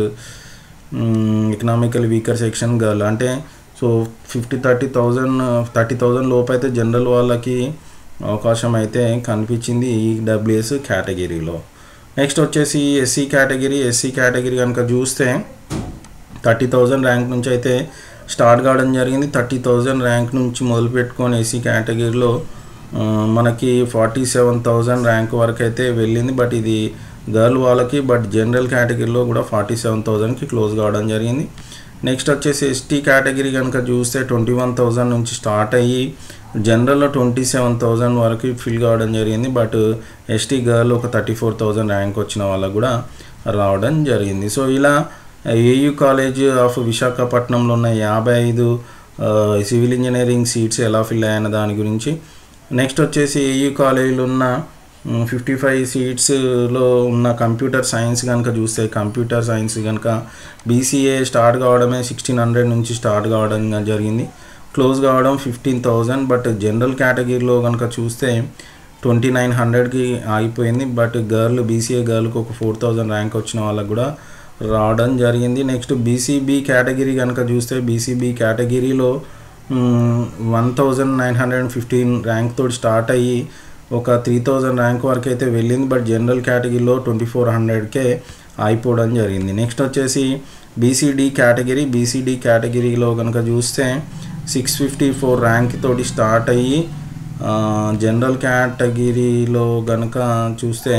economical weaker section girl అంటే so fifty thirty thousand thirty thousand లోపు అయితే జనరల్ వాళ్ళకి అవకాశం అయితే కనిపించింది ఈ డబ్ల్యూఎస్ కేటగిరీలో నెక్స్ట్ వచ్చేసి ఎస్సీ కేటగిరీ ఎస్సీ కేటగిరీ కనుక చూస్తే థర్టీ థౌజండ్ ర్యాంక్ నుంచి అయితే స్టార్ట్ కావడం జరిగింది థర్టీ థౌజండ్ ర్యాంక్ నుంచి మొదలు పెట్టుకొని ఎస్సీ కేటగిరీలో ఆ, మనకి ఫార్టీ సెవెన్ థౌజండ్ ర్యాంక్ వరకు అయితే వెళ్ళింది బట్ ఇది గర్ల్ వాళ్ళకి బట్ జనరల్ కేటగిరీలో కూడా ఫార్టీ సెవెన్ థౌజండ్కి క్లోజ్ కావడం జరిగింది నెక్స్ట్ వచ్చేసి ఎస్టీ కేటగిరీ కనుక చూస్తే ట్వంటీ వన్ థౌజండ్ నుంచి స్టార్ట్ అయ్యి జనరల్లో ట్వంటీ సెవెన్ థౌజండ్ వరకు ఫిల్ కావడం జరిగింది బట్ ఎస్టీ గర్ల్ ఒక థర్టీ ఫోర్ థౌజండ్ ర్యాంక్ వచ్చిన వాళ్ళకు కూడా రావడం జరిగింది సో ఇలా ఏయూ కాలేజ్ ఆఫ్ విశాఖపట్నంలో ఉన్న యాభై ఐదు సివిల్ ఇంజనీరింగ్ సీట్స్ ఎలా ఫిల్ అయ్యాయన్న దాని గురించి నెక్స్ట్ వచ్చేసి ఏయూ కాలేజీలో ఉన్న ఫిఫ్టీ ఫైవ్ సీట్స్లో ఉన్న కంప్యూటర్ సైన్స్ కనుక చూస్తే కంప్యూటర్ సైన్స్ కనుక బీసీఏ స్టార్ట్ కావడమే సిక్స్టీన్ హండ్రెడ్ నుంచి స్టార్ట్ కావడం జరిగింది క్లోజ్ కావడం ఫిఫ్టీన్ థౌజండ్ బట్ జనరల్ కేటగిరీలో కనుక చూస్తే ట్వంటీ నైన్ హండ్రెడ్కి ఆగిపోయింది బట్ గర్ల్ బీసీఏ గర్ల్కి ఒక ఫోర్ థౌజండ్ ర్యాంక్ వచ్చిన వాళ్ళకు కూడా రావడం జరిగింది నెక్స్ట్ బీసీబీ కేటగిరీ కనుక చూస్తే బీసీబీ కేటగిరీలో one thousand nine hundred and fifteen rank తోటి స్టార్ట్ అయ్యి ఒక త్రీ థౌజండ్ ర్యాంక్ వరకు అయితే వెళ్ళింది బట్ జనరల్ కేటగిరీలో ట్వంటీ ఫోర్ హండ్రెడ్కే అయిపోవడం జరిగింది నెక్స్ట్ వచ్చేసి బీసీడీ కేటగిరీ బీసీడీ కేటగిరీలో కనుక చూస్తే సిక్స్ ఫిఫ్టీ ఫోర్ ర్యాంక్ తోటి స్టార్ట్ అయ్యి ఆ, జనరల్ కేటగిరీలో కనుక చూస్తే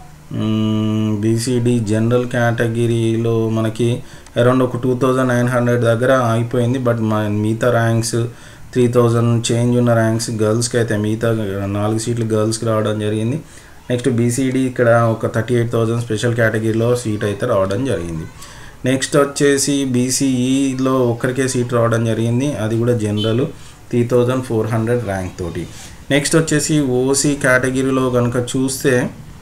బీసీడీ జనరల్ కేటగిరీలో మనకి అరౌండ్ ఒక టూ థౌజండ్ నైన్ హండ్రెడ్ దగ్గర అయిపోయింది బట్ మా మిగతా ర్యాంక్స్ త్రీ థౌజండ్ చేంజ్ ఉన్న ర్యాంక్స్ గర్ల్స్కి అయితే మిగతా నాలుగు సీట్లు గర్ల్స్కి రావడం జరిగింది నెక్స్ట్ బీసీడీ ఇక్కడ ఒక థర్టీ ఎయిట్ థౌజండ్ స్పెషల్ కేటగిరీలో సీట్ అయితే రావడం జరిగింది నెక్స్ట్ వచ్చేసి బీసీఈలో ఒక్కరికే సీట్ రావడం జరిగింది అది కూడా general three thousand four hundred rank తోటి నెక్స్ట్ వచ్చేసి ఓసీ కేటగిరీలో కనుక చూస్తే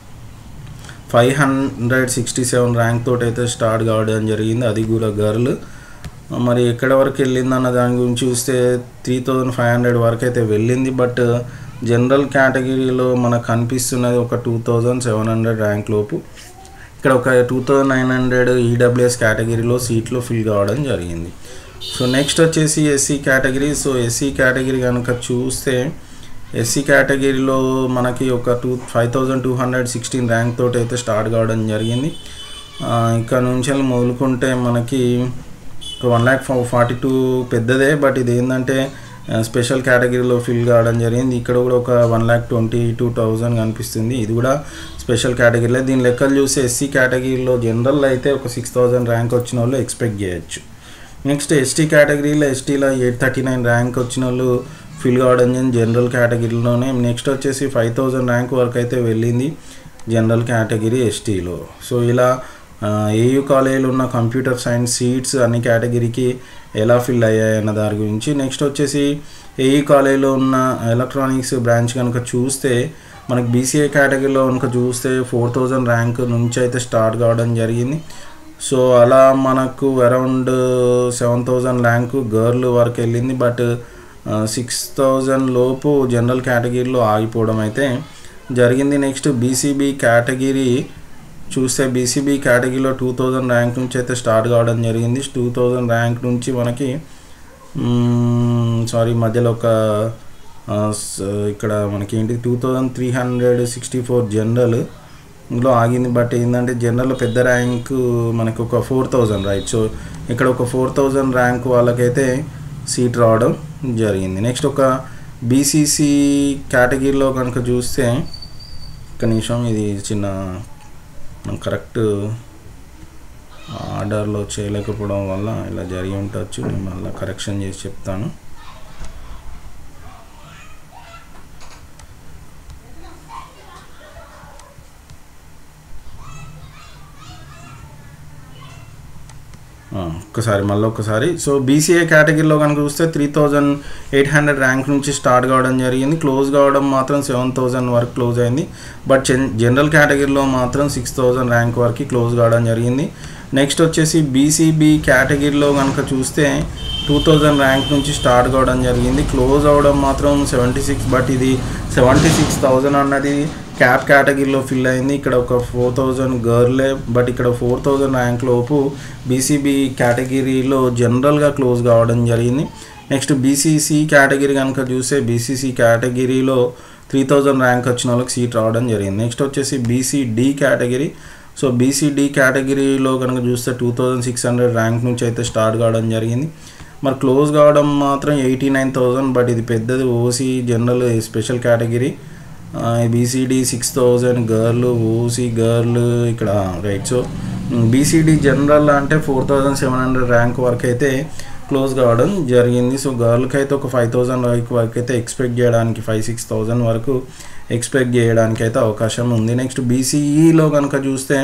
five hundred sixty seven rank తోటి అయితే స్టార్ట్ కావడం జరిగింది అది కూడా గర్ల్ మరి ఎక్కడ వరకు వెళ్ళింది అన్న దాని గురించి చూస్తే త్రీ థౌజండ్ ఫైవ్ హండ్రెడ్ వరకు అయితే వెళ్ళింది బట్ జనరల్ కేటగిరీలో మనకు కనిపిస్తున్నది ఒక two thousand seven hundred rank లోపు ఇక్కడ ఒక two thousand nine hundred EWS కేటగిరీలో సీట్లు ఫిల్ కావడం జరిగింది సో నెక్స్ట్ వచ్చేసి SC category so SC category కనుక చూస్తే ఎస్సీ కేటగిరీలో మనకి ఒక two five thousand two hundred sixteen rank తోటి అయితే స్టార్ట్ కావడం జరిగింది ఆ, ఇక్కడ నుంచి వెళ్ళి మొదలుకుంటే మనకి ఒక వన్ ల్యాక్ ఫార్టీ టూ పెద్దదే బట్ ఇది ఏంటంటే స్పెషల్ కేటగిరీలో ఫిల్ కావడం జరిగింది ఇక్కడ కూడా ఒక one lakh twenty two thousand కనిపిస్తుంది ఇది కూడా స్పెషల్ కేటగిరీలో దీని లెక్కలు చూస్తే ఎస్సీ కేటగిరీలో జనరల్ అయితే ఒక సిక్స్ థౌజండ్ ర్యాంక్ వచ్చిన వాళ్ళు ఎక్స్పెక్ట్ చేయొచ్చు నెక్స్ట్ ఎస్టీ కేటగిరీలో ఎస్టీలో ఎయిట్ థర్టీ నైన్ ర్యాంక్ వచ్చిన వాళ్ళు ఫిల్ కావడం జరిగింది జనరల్ కేటగిరీలోనే నెక్స్ట్ వచ్చేసి ఫైవ్ థౌజండ్ ర్యాంక్ వరకు అయితే వెళ్ళింది జనరల్ కేటగిరీ ఎస్టీలో సో ఇలా ఏయూ కాలేజీలో ఉన్న కంప్యూటర్ సైన్స్ సీట్స్ అన్ని కేటగిరీకి ఎలా ఫిల్ అయ్యాయి అన్న దాని గురించి నెక్స్ట్ వచ్చేసి ఏయూ కాలేజీలో ఉన్న ఎలక్ట్రానిక్స్ బ్రాంచ్ కనుక చూస్తే మనకి బీసీఏ కేటగిరీలో కనుక చూస్తే ఫోర్ థౌజండ్ ర్యాంక్ నుంచి అయితే స్టార్ట్ కావడం జరిగింది సో అలా మనకు around seven thousand rank girl వరకు వెళ్ళింది బట్ సిక్స్ థౌజండ్ లోపు జనరల్ కేటగిరీలో ఆగిపోవడం అయితే జరిగింది నెక్స్ట్ బీసీబీ కేటగిరీ చూస్తే బీసీబీ కేటగిరీలో టూ థౌజండ్ ర్యాంక్ నుంచి అయితే స్టార్ట్ కావడం జరిగింది టూ థౌజండ్ ర్యాంక్ నుంచి మనకి సారీ మధ్యలో ఒక ఆ, స- ఇక్కడ మనకి ఏంటి two thousand three hundred sixty four general లో ఆగింది బట్ ఏంటంటే జనరల్ పెద్ద ర్యాంక్ మనకు ఒక ఫోర్ థౌజండ్ రైట్ సో ఇక్కడ ఒక ఫోర్ థౌజండ్ ర్యాంక్ వాళ్ళకైతే సీట్ రావడం జరిగింది నెక్స్ట్ ఒక బీసీసీ కేటగిరీలో కనుక చూస్తే ఒక నిమిషం ఇది చిన్న మనం కరెక్ట్ ఆర్డర్లో చేయలేకపోవడం వల్ల ఇలా జరిగి ఉండొచ్చు నేను మళ్ళీ కరెక్షన్ చేసి చెప్తాను ఆ, ఒక్కసారి మళ్ళీ ఒక్కసారి సో బీసీఏ కేటగిరీలో కనుక చూస్తే three thousand eight hundred rank నుంచి స్టార్ట్ కావడం జరిగింది క్లోజ్ కావడం మాత్రం సెవెన్ థౌజండ్ వరకు క్లోజ్ అయింది బట్ జన్- జనరల్ కేటగిరీలో మాత్రం సిక్స్ థౌజండ్ ర్యాంక్ వరకు క్లోజ్ కావడం జరిగింది నెక్స్ట్ వచ్చేసి బీసీబీ కేటగిరీలో కనుక చూస్తే టూ థౌజండ్ ర్యాంక్ నుంచి స్టార్ట్ కావడం జరిగింది క్లోజ్ అవ్వడం మాత్రం సెవెంటీ సిక్స్ బట్ ఇది సెవెంటీ సిక్స్ థౌజండ్ అన్నది క్యాప్ కేటగిరీలో ఫిల్ అయింది ఇక్కడ ఒక ఫోర్ థౌజండ్ గర్లే బట్ ఇక్కడ ఫోర్ థౌజండ్ ర్యాంక్ లోపు బీసీబీ కేటగిరీలో జనరల్గా క్లోజ్ కావడం జరిగింది నెక్స్ట్ బీసీసీ కేటగిరీ కనుక చూస్తే బీసీసీ కేటగిరీలో త్రీ థౌజండ్ ర్యాంక్ వచ్చిన వాళ్ళకి సీట్ రావడం జరిగింది నెక్స్ట్ వచ్చేసి బీసీడి కేటగిరీ సో బీసీడి కేటగిరీలో కనుక చూస్తే two thousand six hundred rank నుంచి అయితే స్టార్ట్ కావడం జరిగింది మరి క్లోజ్ కావడం మాత్రం ఎయిటీ నైన్ థౌజండ్ బట్ ఇది పెద్దది OC general special category BCD six thousand girl OC girl ఇక్కడ రైట్ సో బీసీడీ జనరల్ అంటే four thousand seven hundred rank వరకు అయితే క్లోజ్ కావడం జరిగింది సో గర్ల్కి అయితే ఒక ఫైవ్ థౌజండ్ వరకు అయితే ఎక్స్పెక్ట్ చేయడానికి ఫైవ్ సిక్స్ థౌజండ్ వరకు ఎక్స్పెక్ట్ చేయడానికి అయితే అవకాశం ఉంది నెక్స్ట్ బీసీఈలో కనుక చూస్తే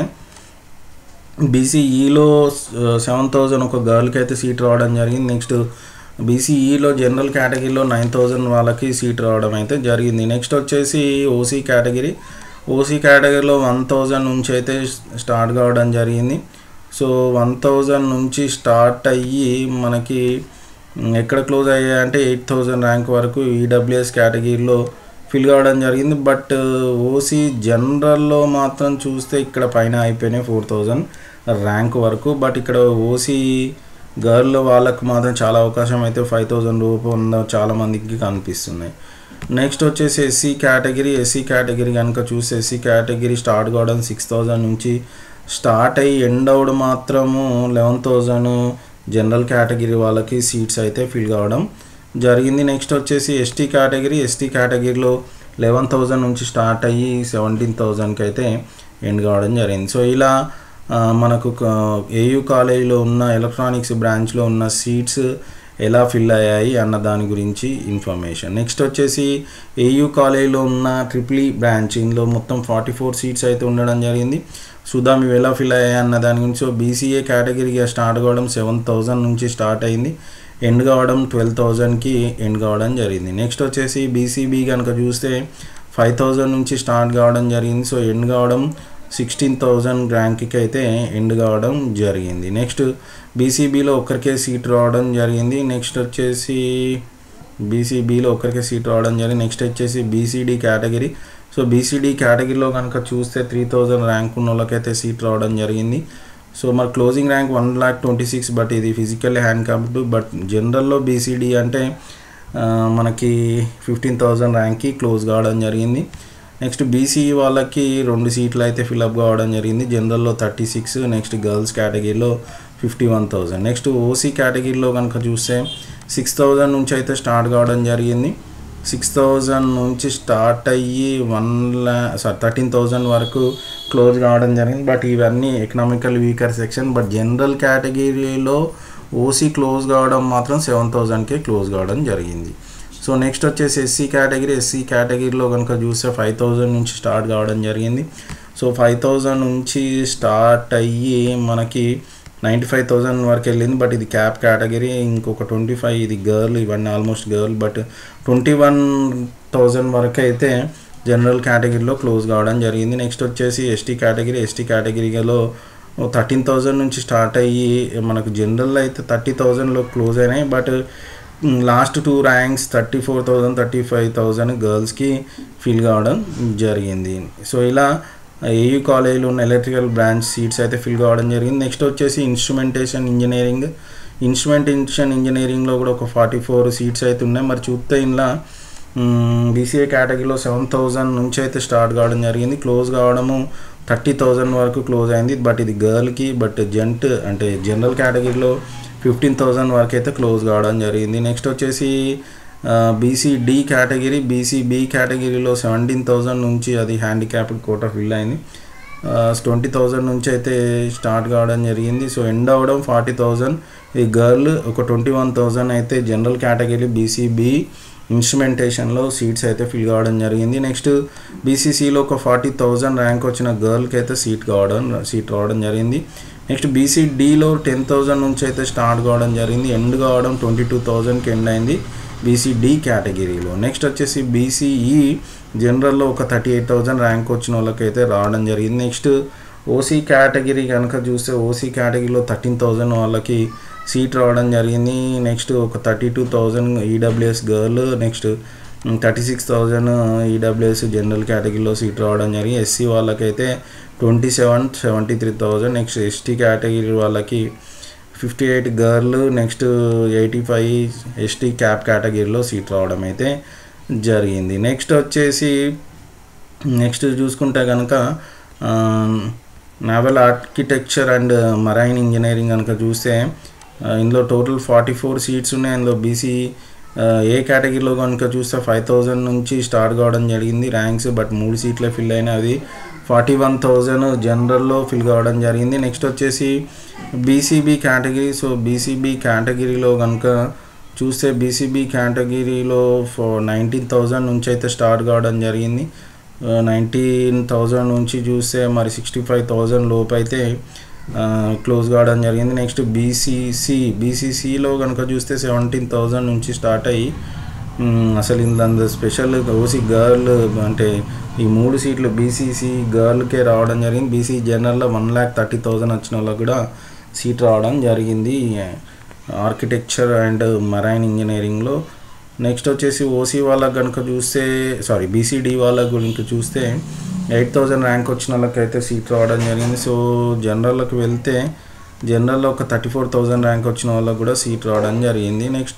బీసీఈలో సెవెన్ థౌజండ్ ఒక గర్ల్కి అయితే సీట్ రావడం జరిగింది నెక్స్ట్ బీసీఈలో జనరల్ కేటగిరీలో నైన్ థౌజండ్ వాళ్ళకి సీట్ రావడం అయితే జరిగింది నెక్స్ట్ వచ్చేసి ఓసీ కేటగిరీ ఓసీ కేటగిరీలో వన్ థౌజండ్ నుంచి అయితే స్టార్ట్ కావడం జరిగింది సో వన్ థౌజండ్ నుంచి స్టార్ట్ అయ్యి మనకి ఎక్కడ క్లోజ్ అయ్యాయంటే ఎయిట్ థౌజండ్ ర్యాంక్ వరకు ఈడబ్ల్యూఎస్ కేటగిరీలో ఫిల్ కావడం జరిగింది బట్ ఓసీ జనరల్లో మాత్రం చూస్తే ఇక్కడ పైన అయిపోయినాయి ఫోర్ థౌజండ్ ర్యాంక్ వరకు బట్ ఇక్కడ ఓసీ గర్ల్ వాళ్ళకు మాత్రం చాలా అవకాశం అయితే ఫైవ్ థౌజండ్ రూపు ఉన్న చాలా మందికి కనిపిస్తున్నాయి నెక్స్ట్ వచ్చేసి ఎస్సీ కేటగిరీ ఎస్సీ కేటగిరీ కనుక చూస్తే ఎస్సీ కేటగిరీ స్టార్ట్ కావడం సిక్స్ థౌజండ్ నుంచి స్టార్ట్ అయ్యి ఎండ్ అవడం మాత్రము లెవెన్ థౌజండ్ జనరల్ కేటగిరీ వాళ్ళకి సీట్స్ అయితే ఫిల్ కావడం జరిగింది నెక్స్ట్ వచ్చేసి ఎస్టీ కేటగిరీ ఎస్టీ కేటగిరీలో లెవెన్ థౌజండ్ నుంచి స్టార్ట్ అయ్యి సెవెంటీన్ థౌజండ్కి అయితే ఎండ్ కావడం జరిగింది సో ఇలా మనకు ఏయూ కాలేజీలో ఉన్న ఎలక్ట్రానిక్స్ బ్రాంచ్లో ఉన్న సీట్స్ ఎలా ఫిల్ అయ్యాయి అన్న దాని గురించి ఇన్ఫర్మేషన్ నెక్స్ట్ వచ్చేసి ఏయూ కాలేజీలో ఉన్న ట్రిపుల్ ఈ బ్రాంచ్ ఇందులో మొత్తం ఫార్టీ ఫోర్ సీట్స్ అయితే ఉండడం జరిగింది సుధామ్ ఇవి ఎలా ఫిల్ అయ్యాయి అన్న దాని గురించి సో బీసీఏ కేటగిరీగా స్టార్ట్ కావడం సెవెన్ థౌజండ్ నుంచి స్టార్ట్ అయింది ఎండ్ కావడం ట్వెల్వ్ థౌజండ్కి ఎండ్ కావడం జరిగింది నెక్స్ట్ వచ్చేసి బీసీబీ కనుక చూస్తే ఫైవ్ థౌజండ్ నుంచి స్టార్ట్ కావడం జరిగింది సో ఎండ్ కావడం సిక్స్టీన్ థౌజండ్ ర్యాంక్కి అయితే ఎండ్ కావడం జరిగింది నెక్స్ట్ బీసీబీలో ఒక్కరికే సీట్ రావడం జరిగింది నెక్స్ట్ వచ్చేసి బీసీబీలో ఒక్కరికే సీట్ రావడం జరిగింది నెక్స్ట్ వచ్చేసి బీసీడీ కేటగిరీ సో బీసీడీ కేటగిరీలో కనుక చూస్తే త్రీ థౌజండ్ ర్యాంక్ ఉన్న వాళ్ళకైతే సీట్ రావడం జరిగింది సో మరి closing rank one lakh twenty six but ఇది ఫిజికల్ హ్యాండ్ క్యాప్డ్ బట్ జనరల్లో బీసీడీ అంటే మనకి ఫిఫ్టీన్ థౌజండ్ ర్యాంక్కి క్లోజ్ కావడం జరిగింది నెక్స్ట్ బీసీఈ వాళ్ళకి రెండు సీట్లు అయితే ఫిల్అప్ కావడం జరిగింది జనరల్లో థర్టీ సిక్స్ నెక్స్ట్ గర్ల్స్ కేటగిరీలో fifty one thousand next OC కేటగిరీలో కనుక చూస్తే సిక్స్ థౌజండ్ నుంచి అయితే స్టార్ట్ కావడం జరిగింది సిక్స్ థౌజండ్ నుంచి స్టార్ట్ అయ్యి one lakh sorry thirteen thousand వరకు క్లోజ్ కావడం జరిగింది బట్ ఇవన్నీ economical weaker section but general కేటగిరీలో ఓసీ క్లోజ్ కావడం మాత్రం సెవెన్ థౌజండ్కే క్లోజ్ కావడం జరిగింది సో నెక్స్ట్ వచ్చేసి ఎస్సీ కేటగిరీ ఎస్సీ కేటగిరీలో కనుక చూస్తే ఫైవ్ థౌజండ్ నుంచి స్టార్ట్ కావడం జరిగింది సో ఫైవ్ థౌజండ్ నుంచి స్టార్ట్ అయ్యి మనకి నైంటీ ఫైవ్ థౌజండ్ వరకు వెళ్ళింది బట్ ఇది క్యాప్ కేటగిరీ ఇంకొక ట్వంటీ ఫైవ్ ఇది గర్ల్ ఇవన్నీ almost girl but twenty one thousand వరకు అయితే జనరల్ కేటగిరీలో క్లోజ్ కావడం జరిగింది నెక్స్ట్ వచ్చేసి ఎస్టీ కేటగిరీ ఎస్టీ కేటగిరీలో థర్టీన్ థౌజండ్ నుంచి స్టార్ట్ అయ్యి మనకు జనరల్ అయితే థర్టీ థౌజండ్లో క్లోజ్ అయినాయి but last two ranks thirty four thousand thirty five thousand గర్ల్స్కి ఫిల్ కావడం జరిగింది సో ఇలా ఏయూ కాలేజీలో ఉన్న ఎలక్ట్రికల్ బ్రాంచ్ సీట్స్ అయితే ఫిల్ కావడం జరిగింది నెక్స్ట్ వచ్చేసి ఇన్స్ట్రుమెంటేషన్ ఇంజనీరింగ్ ఇన్స్ట్రుమెంటేషన్ ఇంజనీరింగ్లో కూడా ఒక ఫార్టీ ఫోర్ సీట్స్ అయితే ఉన్నాయి మరి చూస్తే ఇలా బీసీఏ కేటగిరీలో సెవెన్ థౌజండ్ నుంచి అయితే స్టార్ట్ కావడం జరిగింది క్లోజ్ కావడము థర్టీ థౌజండ్ వరకు క్లోజ్ అయింది బట్ ఇది గర్ల్కి బట్ జెంట్ అంటే జనరల్ కేటగిరీలో ఫిఫ్టీన్ థౌజండ్ వరకు అయితే క్లోజ్ కావడం జరిగింది నెక్స్ట్ వచ్చేసి బీసీడి కేటగిరీ బీసీబీ కేటగిరీలో సెవెంటీన్ థౌజండ్ నుంచి అది హ్యాండిక్యాప్డ్ కోటా ఫిల్ అయింది ట్వంటీ థౌజండ్ నుంచి అయితే స్టార్ట్ కావడం జరిగింది సో ఎండ్ అవ్వడం ఫార్టీ థౌజండ్ ఈ గర్ల్ ఒక ట్వంటీ వన్ థౌజండ్ అయితే జనరల్ కేటగిరీ బీసీబీ ఇన్స్ట్రుమెంటేషన్లో సీట్స్ అయితే ఫిల్ కావడం జరిగింది నెక్స్ట్ బీసీసీలో ఒక ఫార్టీ థౌజండ్ ర్యాంక్ వచ్చిన గర్ల్కి అయితే సీట్ కావడం సీట్ రావడం జరిగింది నెక్స్ట్ బీసీడీలో టెన్ థౌజండ్ నుంచి అయితే స్టార్ట్ కావడం జరిగింది ఎండ్ కావడం ట్వంటీ టూ థౌజండ్కి ఎండ్ అయింది బీసీడీ కేటగిరీలో నెక్స్ట్ వచ్చేసి బీసీఈ జనరల్లో ఒక థర్టీ ఎయిట్ థౌజండ్ ర్యాంక్ వచ్చిన వాళ్ళకైతే రావడం జరిగింది నెక్స్ట్ ఓసీ కేటగిరీ కనుక చూస్తే ఓసీ కేటగిరీలో థర్టీన్ థౌజండ్ వాళ్ళకి సీట్ రావడం జరిగింది నెక్స్ట్ ఒక thirty two thousand EWS girl next thirty six thousand EWS general కేటగిరీలో సీట్ రావడం జరిగింది ఎస్సీ వాళ్ళకైతే twenty seven seventy three thousand next ST category వాళ్ళకి fifty eight girl next eighty five ST cap కేటగిరీలో seat రావడం అయితే జరిగింది నెక్స్ట్ వచ్చేసి నెక్స్ట్ చూసుకుంటే కనుక naval architecture and marine engineering కనుక చూస్తే ఆ, ఇందులో టోటల్ ఫార్టీ ఫోర్ సీట్స్ ఉన్నాయి అందులో బీసీ ఏ కేటగిరీలో కనుక చూస్తే ఫైవ్ థౌజండ్ నుంచి స్టార్ట్ కావడం జరిగింది ర్యాంక్స్ బట్ మూడు సీట్లే ఫిల్ అయినాయి అది ఫార్టీ వన్ థౌజండ్ జనరల్లో ఫిల్ కావడం జరిగింది నెక్స్ట్ వచ్చేసి బీసీబీ కేటగిరీ సో బీసీబీ కేటగిరీలో కనుక చూస్తే బీసీబీ కేటగిరీలో నైన్టీన్ థౌజండ్ నుంచి అయితే స్టార్ట్ కావడం జరిగింది నైన్టీన్ థౌజండ్ నుంచి చూస్తే మరి సిక్స్టీ ఫైవ్ థౌజండ్ లోపు అయితే క్లోజ్ కావడం జరిగింది నెక్స్ట్ బీసీసీ బీసీసీలో కనుక చూస్తే సెవెంటీన్ థౌజండ్ నుంచి స్టార్ట్ అయ్యి మ్, అసలు ఇంత స్పెషల్ ఓసీ గర్ల్ అంటే ఈ మూడు సీట్లు బీసీసీ గర్ల్కే రావడం జరిగింది బీసీ జనరల్లో వన్ ల్యాక్ థర్టీ థౌజండ్ వచ్చిన వాళ్ళకి కూడా సీట్ రావడం జరిగింది ఆర్కిటెక్చర్ అండ్ మరైన్ ఇంజనీరింగ్లో నెక్స్ట్ వచ్చేసి ఓసీ వాళ్ళకి కనుక చూస్తే సారీ బీసీడీ వాళ్ళకి కనుక చూస్తే ఎయిట్ థౌజండ్ ర్యాంక్ వచ్చిన వాళ్ళకైతే సీట్ రావడం జరిగింది సో జనరల్లోకి వెళ్తే జనరల్లో ఒక థర్టీ ఫోర్ థౌజండ్ ర్యాంక్ వచ్చిన వాళ్ళకి కూడా సీట్ రావడం జరిగింది నెక్స్ట్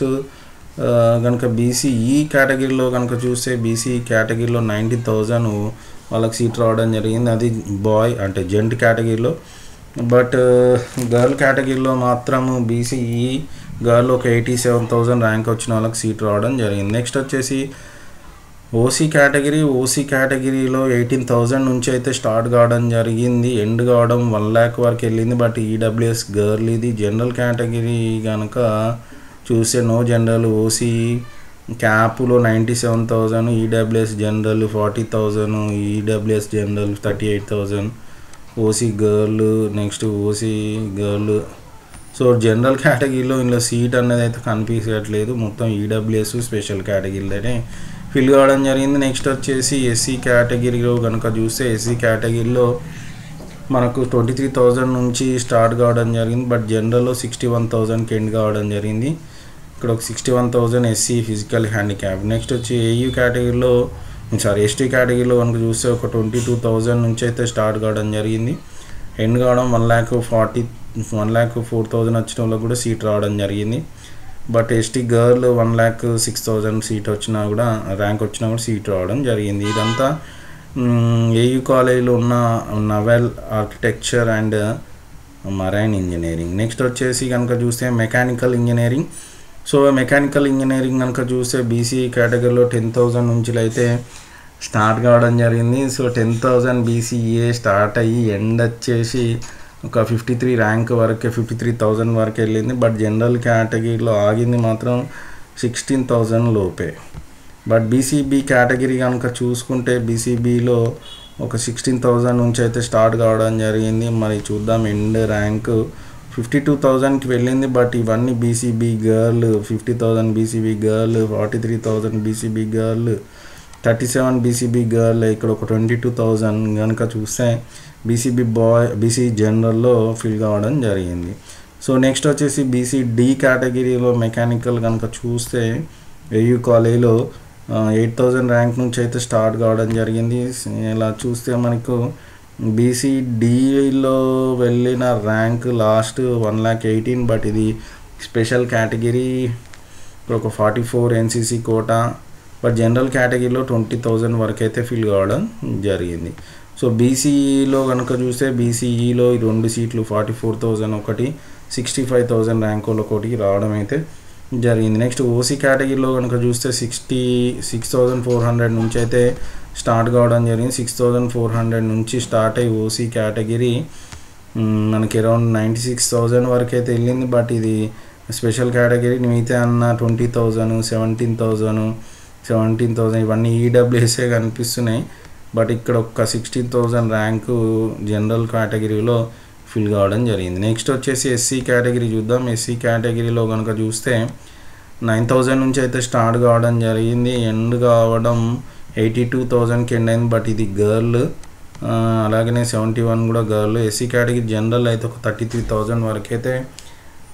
కనుక బీసీఈ కేటగిరీలో కనుక చూస్తే బీసీ కేటగిరీలో నైంటీ థౌజండ్ వాళ్ళకి సీట్ రావడం జరిగింది అది బాయ్ అంటే జెంట్ కేటగిరీలో బట్ గర్ల్ కేటగిరీలో మాత్రం బీసీఈ గర్ల్ ఒక ఎయిటీ సెవెన్ థౌజండ్ ర్యాంక్ వచ్చిన వాళ్ళకి సీట్ రావడం జరిగింది నెక్స్ట్ వచ్చేసి ఓసీ కేటగిరీ ఓసీ కేటగిరీలో ఎయిటీన్ థౌజండ్ నుంచి అయితే స్టార్ట్ కావడం జరిగింది ఎండ్ కావడం వన్ ల్యాక్ వరకు వెళ్ళింది బట్ ఈడబ్ల్యూఎస్ గర్ల్ ఇది జనరల్ కేటగిరీ కనుక చూస్తే నో జనరల్ ఓసీ క్యాప్లో ninety seven thousand EWS general forty thousand EWS general thirty eight thousand OC girl next OC girl so general కేటగిరీలో ఇందులో సీట్ అనేది అయితే కనిపించట్లేదు మొత్తం ఈడబ్ల్యూఎస్ స్పెషల్ కేటగిరీలోనే ఫిల్ కావడం జరిగింది నెక్స్ట్ వచ్చేసి ఎస్సీ కేటగిరీలో కనుక చూస్తే ఎస్సీ కేటగిరీలో మనకు ట్వంటీ త్రీ థౌజండ్ నుంచి స్టార్ట్ కావడం జరిగింది బట్ జనరల్లో సిక్స్టీ వన్ థౌజండ్కి ఎండ్ కావడం జరిగింది ఇక్కడ ఒక sixty one thousand SC physical handicap next వచ్చి ఏయూ కేటగిరీలో సారీ ఎస్టీ కేటగిరీలో కనుక చూస్తే ఒక ట్వంటీ టూ థౌజండ్ నుంచి అయితే స్టార్ట్ కావడం జరిగింది ఎండ్ కావడం one lakh forty one lakh four thousand వచ్చిన వాళ్ళకి కూడా సీట్ రావడం జరిగింది but ST girl one lakh six thousand seat వచ్చినా కూడా ర్యాంక్ వచ్చినా కూడా సీట్ రావడం జరిగింది ఇదంతా ఏయూ కాలేజీలో ఉన్న naval architecture and marine engineering next వచ్చేసి కనుక చూస్తే mechanical engineering so mechanical engineering కనుక చూస్తే బీసీ కేటగిరీలో టెన్ థౌజండ్ నుంచి అయితే స్టార్ట్ కావడం జరిగింది so ten thousand BCA start అయ్యి ఎండ్ వచ్చేసి ఒక ఫిఫ్టీ త్రీ ర్యాంక్ వరకే ఫిఫ్టీ త్రీ థౌజండ్ వరకు వెళ్ళింది బట్ జనరల్ కేటగిరీలో ఆగింది మాత్రం సిక్స్టీన్ థౌజండ్ లోపే బట్ బీసీబీ కేటగిరీ కనుక చూసుకుంటే బీసీబీలో ఒక సిక్స్టీన్ థౌజండ్ నుంచి అయితే స్టార్ట్ కావడం జరిగింది మరి చూద్దాం ఎండ్ ర్యాంక్ ఫిఫ్టీ టూ థౌజండ్కి వెళ్ళింది బట్ ఇవన్నీ BCB girl fifty thousand BCB girl forty three thousand BCB girl thirty seven BCB girl ఇక్కడ ఒక ట్వంటీ టూ థౌజండ్ కనుక చూస్తే బీసీబీ బాయ్ బీసీ జనరల్లో ఫిల్ కావడం జరిగింది సో నెక్స్ట్ వచ్చేసి బీసీ డి కేటగిరీలో మెకానికల్ కనుక చూస్తే ఏయూ కాలేజీలో ఎయిట్ థౌజండ్ ర్యాంక్ నుంచి అయితే స్టార్ట్ కావడం జరిగింది ఇలా చూస్తే మనకు బీసీడీలో వెళ్ళిన rank last one lakh eighteen but ఇది స్పెషల్ కేటగిరీ ఒక forty four NCC quota but general కేటగిరీలో ట్వంటీ థౌజండ్ వరకు అయితే ఫిల్ కావడం జరిగింది సో బీసీఈలో కనుక చూస్తే బీసీఈలో ఈ రెండు సీట్లు ఫార్టీ ఫోర్ థౌజండ్ ఒకటి సిక్స్టీ ఫైవ్ థౌజండ్ ర్యాంకులు ఒకటి రావడం అయితే జరిగింది నెక్స్ట్ ఓసీ కేటగిరీలో కనుక చూస్తే sixty six thousand four hundred నుంచి అయితే స్టార్ట్ కావడం జరిగింది సిక్స్ థౌజండ్ ఫోర్ హండ్రెడ్ నుంచి స్టార్ట్ అయ్యి ఓసీ కేటగిరీ మనకి అరౌండ్ నైంటీ సిక్స్ థౌజండ్ వరకు అయితే వెళ్ళింది బట్ ఇది స్పెషల్ కేటగిరీ మిగతా అన్న twenty thousand seventeen thousand seventeen thousand ఇవన్నీ ఈడబ్ల్యూఎస్ఏ కనిపిస్తున్నాయి బట్ ఇక్కడ ఒక సిక్స్టీన్ థౌజండ్ ర్యాంకు జనరల్ కేటగిరీలో ఫిల్ కావడం జరిగింది నెక్స్ట్ వచ్చేసి ఎస్సీ కేటగిరీ చూద్దాం ఎస్సీ కేటగిరీలో కనుక చూస్తే నైన్ థౌజండ్ నుంచి అయితే స్టార్ట్ కావడం జరిగింది ఎండ్ కావడం ఎయిటీ టూ థౌజండ్కి ఎండ్ అయింది బట్ ఇది గర్ల్ అలాగనే సెవెంటీ వన్ కూడా గర్ల్ ఎస్సీ కేటగిరీ జనరల్ అయితే ఒక థర్టీ త్రీ థౌజండ్ వరకు అయితే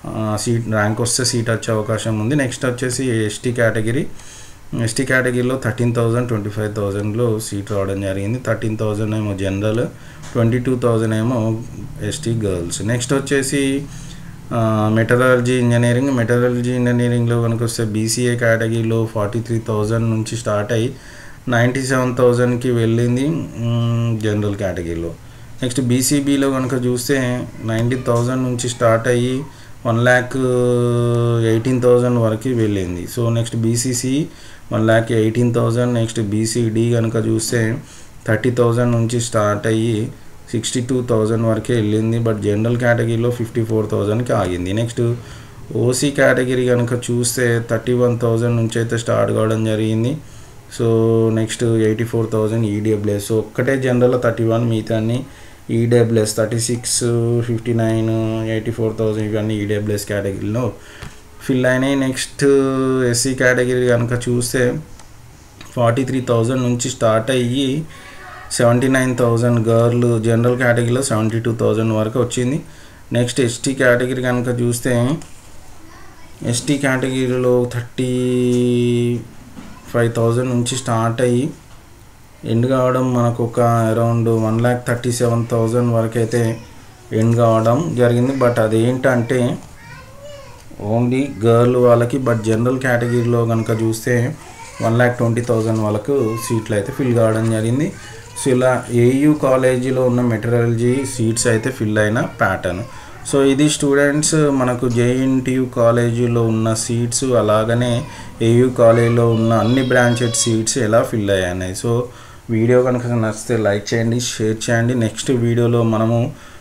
సీట్ ర్యాంక్ వస్తే సీట్ వచ్చే అవకాశం ఉంది నెక్స్ట్ వచ్చేసి ఎస్టీ కేటగిరీ ఎస్టీ కేటగిరీలో థర్టీన్ థౌజండ్ ట్వంటీ ఫైవ్ థౌజండ్లో సీట్ రావడం జరిగింది థర్టీన్ థౌజండ్ ఏమో జనరల్ ట్వంటీ టూ థౌజండ్ ఏమో ఎస్టీ గర్ల్స్ నెక్స్ట్ వచ్చేసి మెటరాలజీ ఇంజనీరింగ్ మెటరాలజీ ఇంజనీరింగ్లో కనుక వస్తే బీసీఏ కేటగిరీలో ఫార్టీ త్రీ థౌజండ్ నుంచి స్టార్ట్ అయ్యి నైంటీ సెవెన్ థౌజండ్కి వెళ్ళింది జనరల్ కేటగిరీలో నెక్స్ట్ బీసీబీలో కనుక చూస్తే నైంటీ థౌజండ్ నుంచి స్టార్ట్ అయ్యి వన్ ల్యాక్ ఎయిటీన్ థౌజండ్ వరకు వెళ్ళింది so next BCC one lakh eighteen thousand next BCD కనుక చూస్తే థర్టీ థౌజండ్ నుంచి స్టార్ట్ అయ్యి సిక్స్టీ టూ థౌజండ్ వరకే వెళ్ళింది బట్ జనరల్ కేటగిరీలో ఫిఫ్టీ ఫోర్ థౌజండ్కి ఆగింది నెక్స్ట్ ఓసీ కేటగిరీ కనుక చూస్తే థర్టీ వన్ థౌజండ్ నుంచి అయితే స్టార్ట్ కావడం జరిగింది so next eighty four thousand EWS so ఒక్కటే జనరల్ థర్టీ వన్ మిగతా EWS thirty six fifty nine eighty four thousand ఇవన్నీ ఈడబ్ల్యూఎస్ కేటగిరీలో ఫిల్ అయినాయి నెక్స్ట్ ఎస్సీ కేటగిరీ కనుక చూస్తే ఫార్టీ త్రీ థౌజండ్ నుంచి స్టార్ట్ అయ్యి seventy nine thousand girl general కేటగిరీలో సెవెంటీ టూ థౌజండ్ వరకు వచ్చింది నెక్స్ట్ ఎస్టీ కేటగిరీ కనుక చూస్తే ఎస్టీ కేటగిరీలో థర్టీ ఫైవ్ థౌజండ్ నుంచి స్టార్ట్ అయ్యి ఎండ్ కావడం మనకు ఒక around one lakh thirty seven thousand వరకు అయితే ఎండ్ కావడం జరిగింది బట్ అదేంటంటే ఓన్లీ గర్ల్ వాళ్ళకి బట్ జనరల్ కేటగిరీలో కనుక చూస్తే వన్ ల్యాక్ ట్వంటీ థౌజండ్ వాళ్ళకు సీట్లు అయితే ఫిల్ కావడం జరిగింది సో ఇలా ఏయూ కాలేజీలో ఉన్న మెటీరియల్జీ సీట్స్ అయితే ఫిల్ అయిన ప్యాటర్న్ సో ఇది స్టూడెంట్స్ మనకు జేఎన్టీయు కాలేజీలో ఉన్న సీట్స్ అలాగనే ఏయూ కాలేజీలో ఉన్న అన్ని బ్రాంచెడ్ సీట్స్ ఎలా ఫిల్ అయ్యాయి సో వీడియో కనుక నచ్చితే లైక్ చేయండి షేర్ చేయండి నెక్స్ట్ వీడియోలో మనము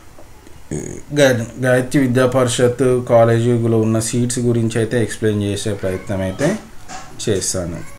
గాయత్రి విద్యా పరిషత్ కాలేజీలో ఉన్న సీట్స్ గురించి అయితే ఎక్స్ప్లెయిన్ చేసే ప్రయత్నం అయితే చేస్తాను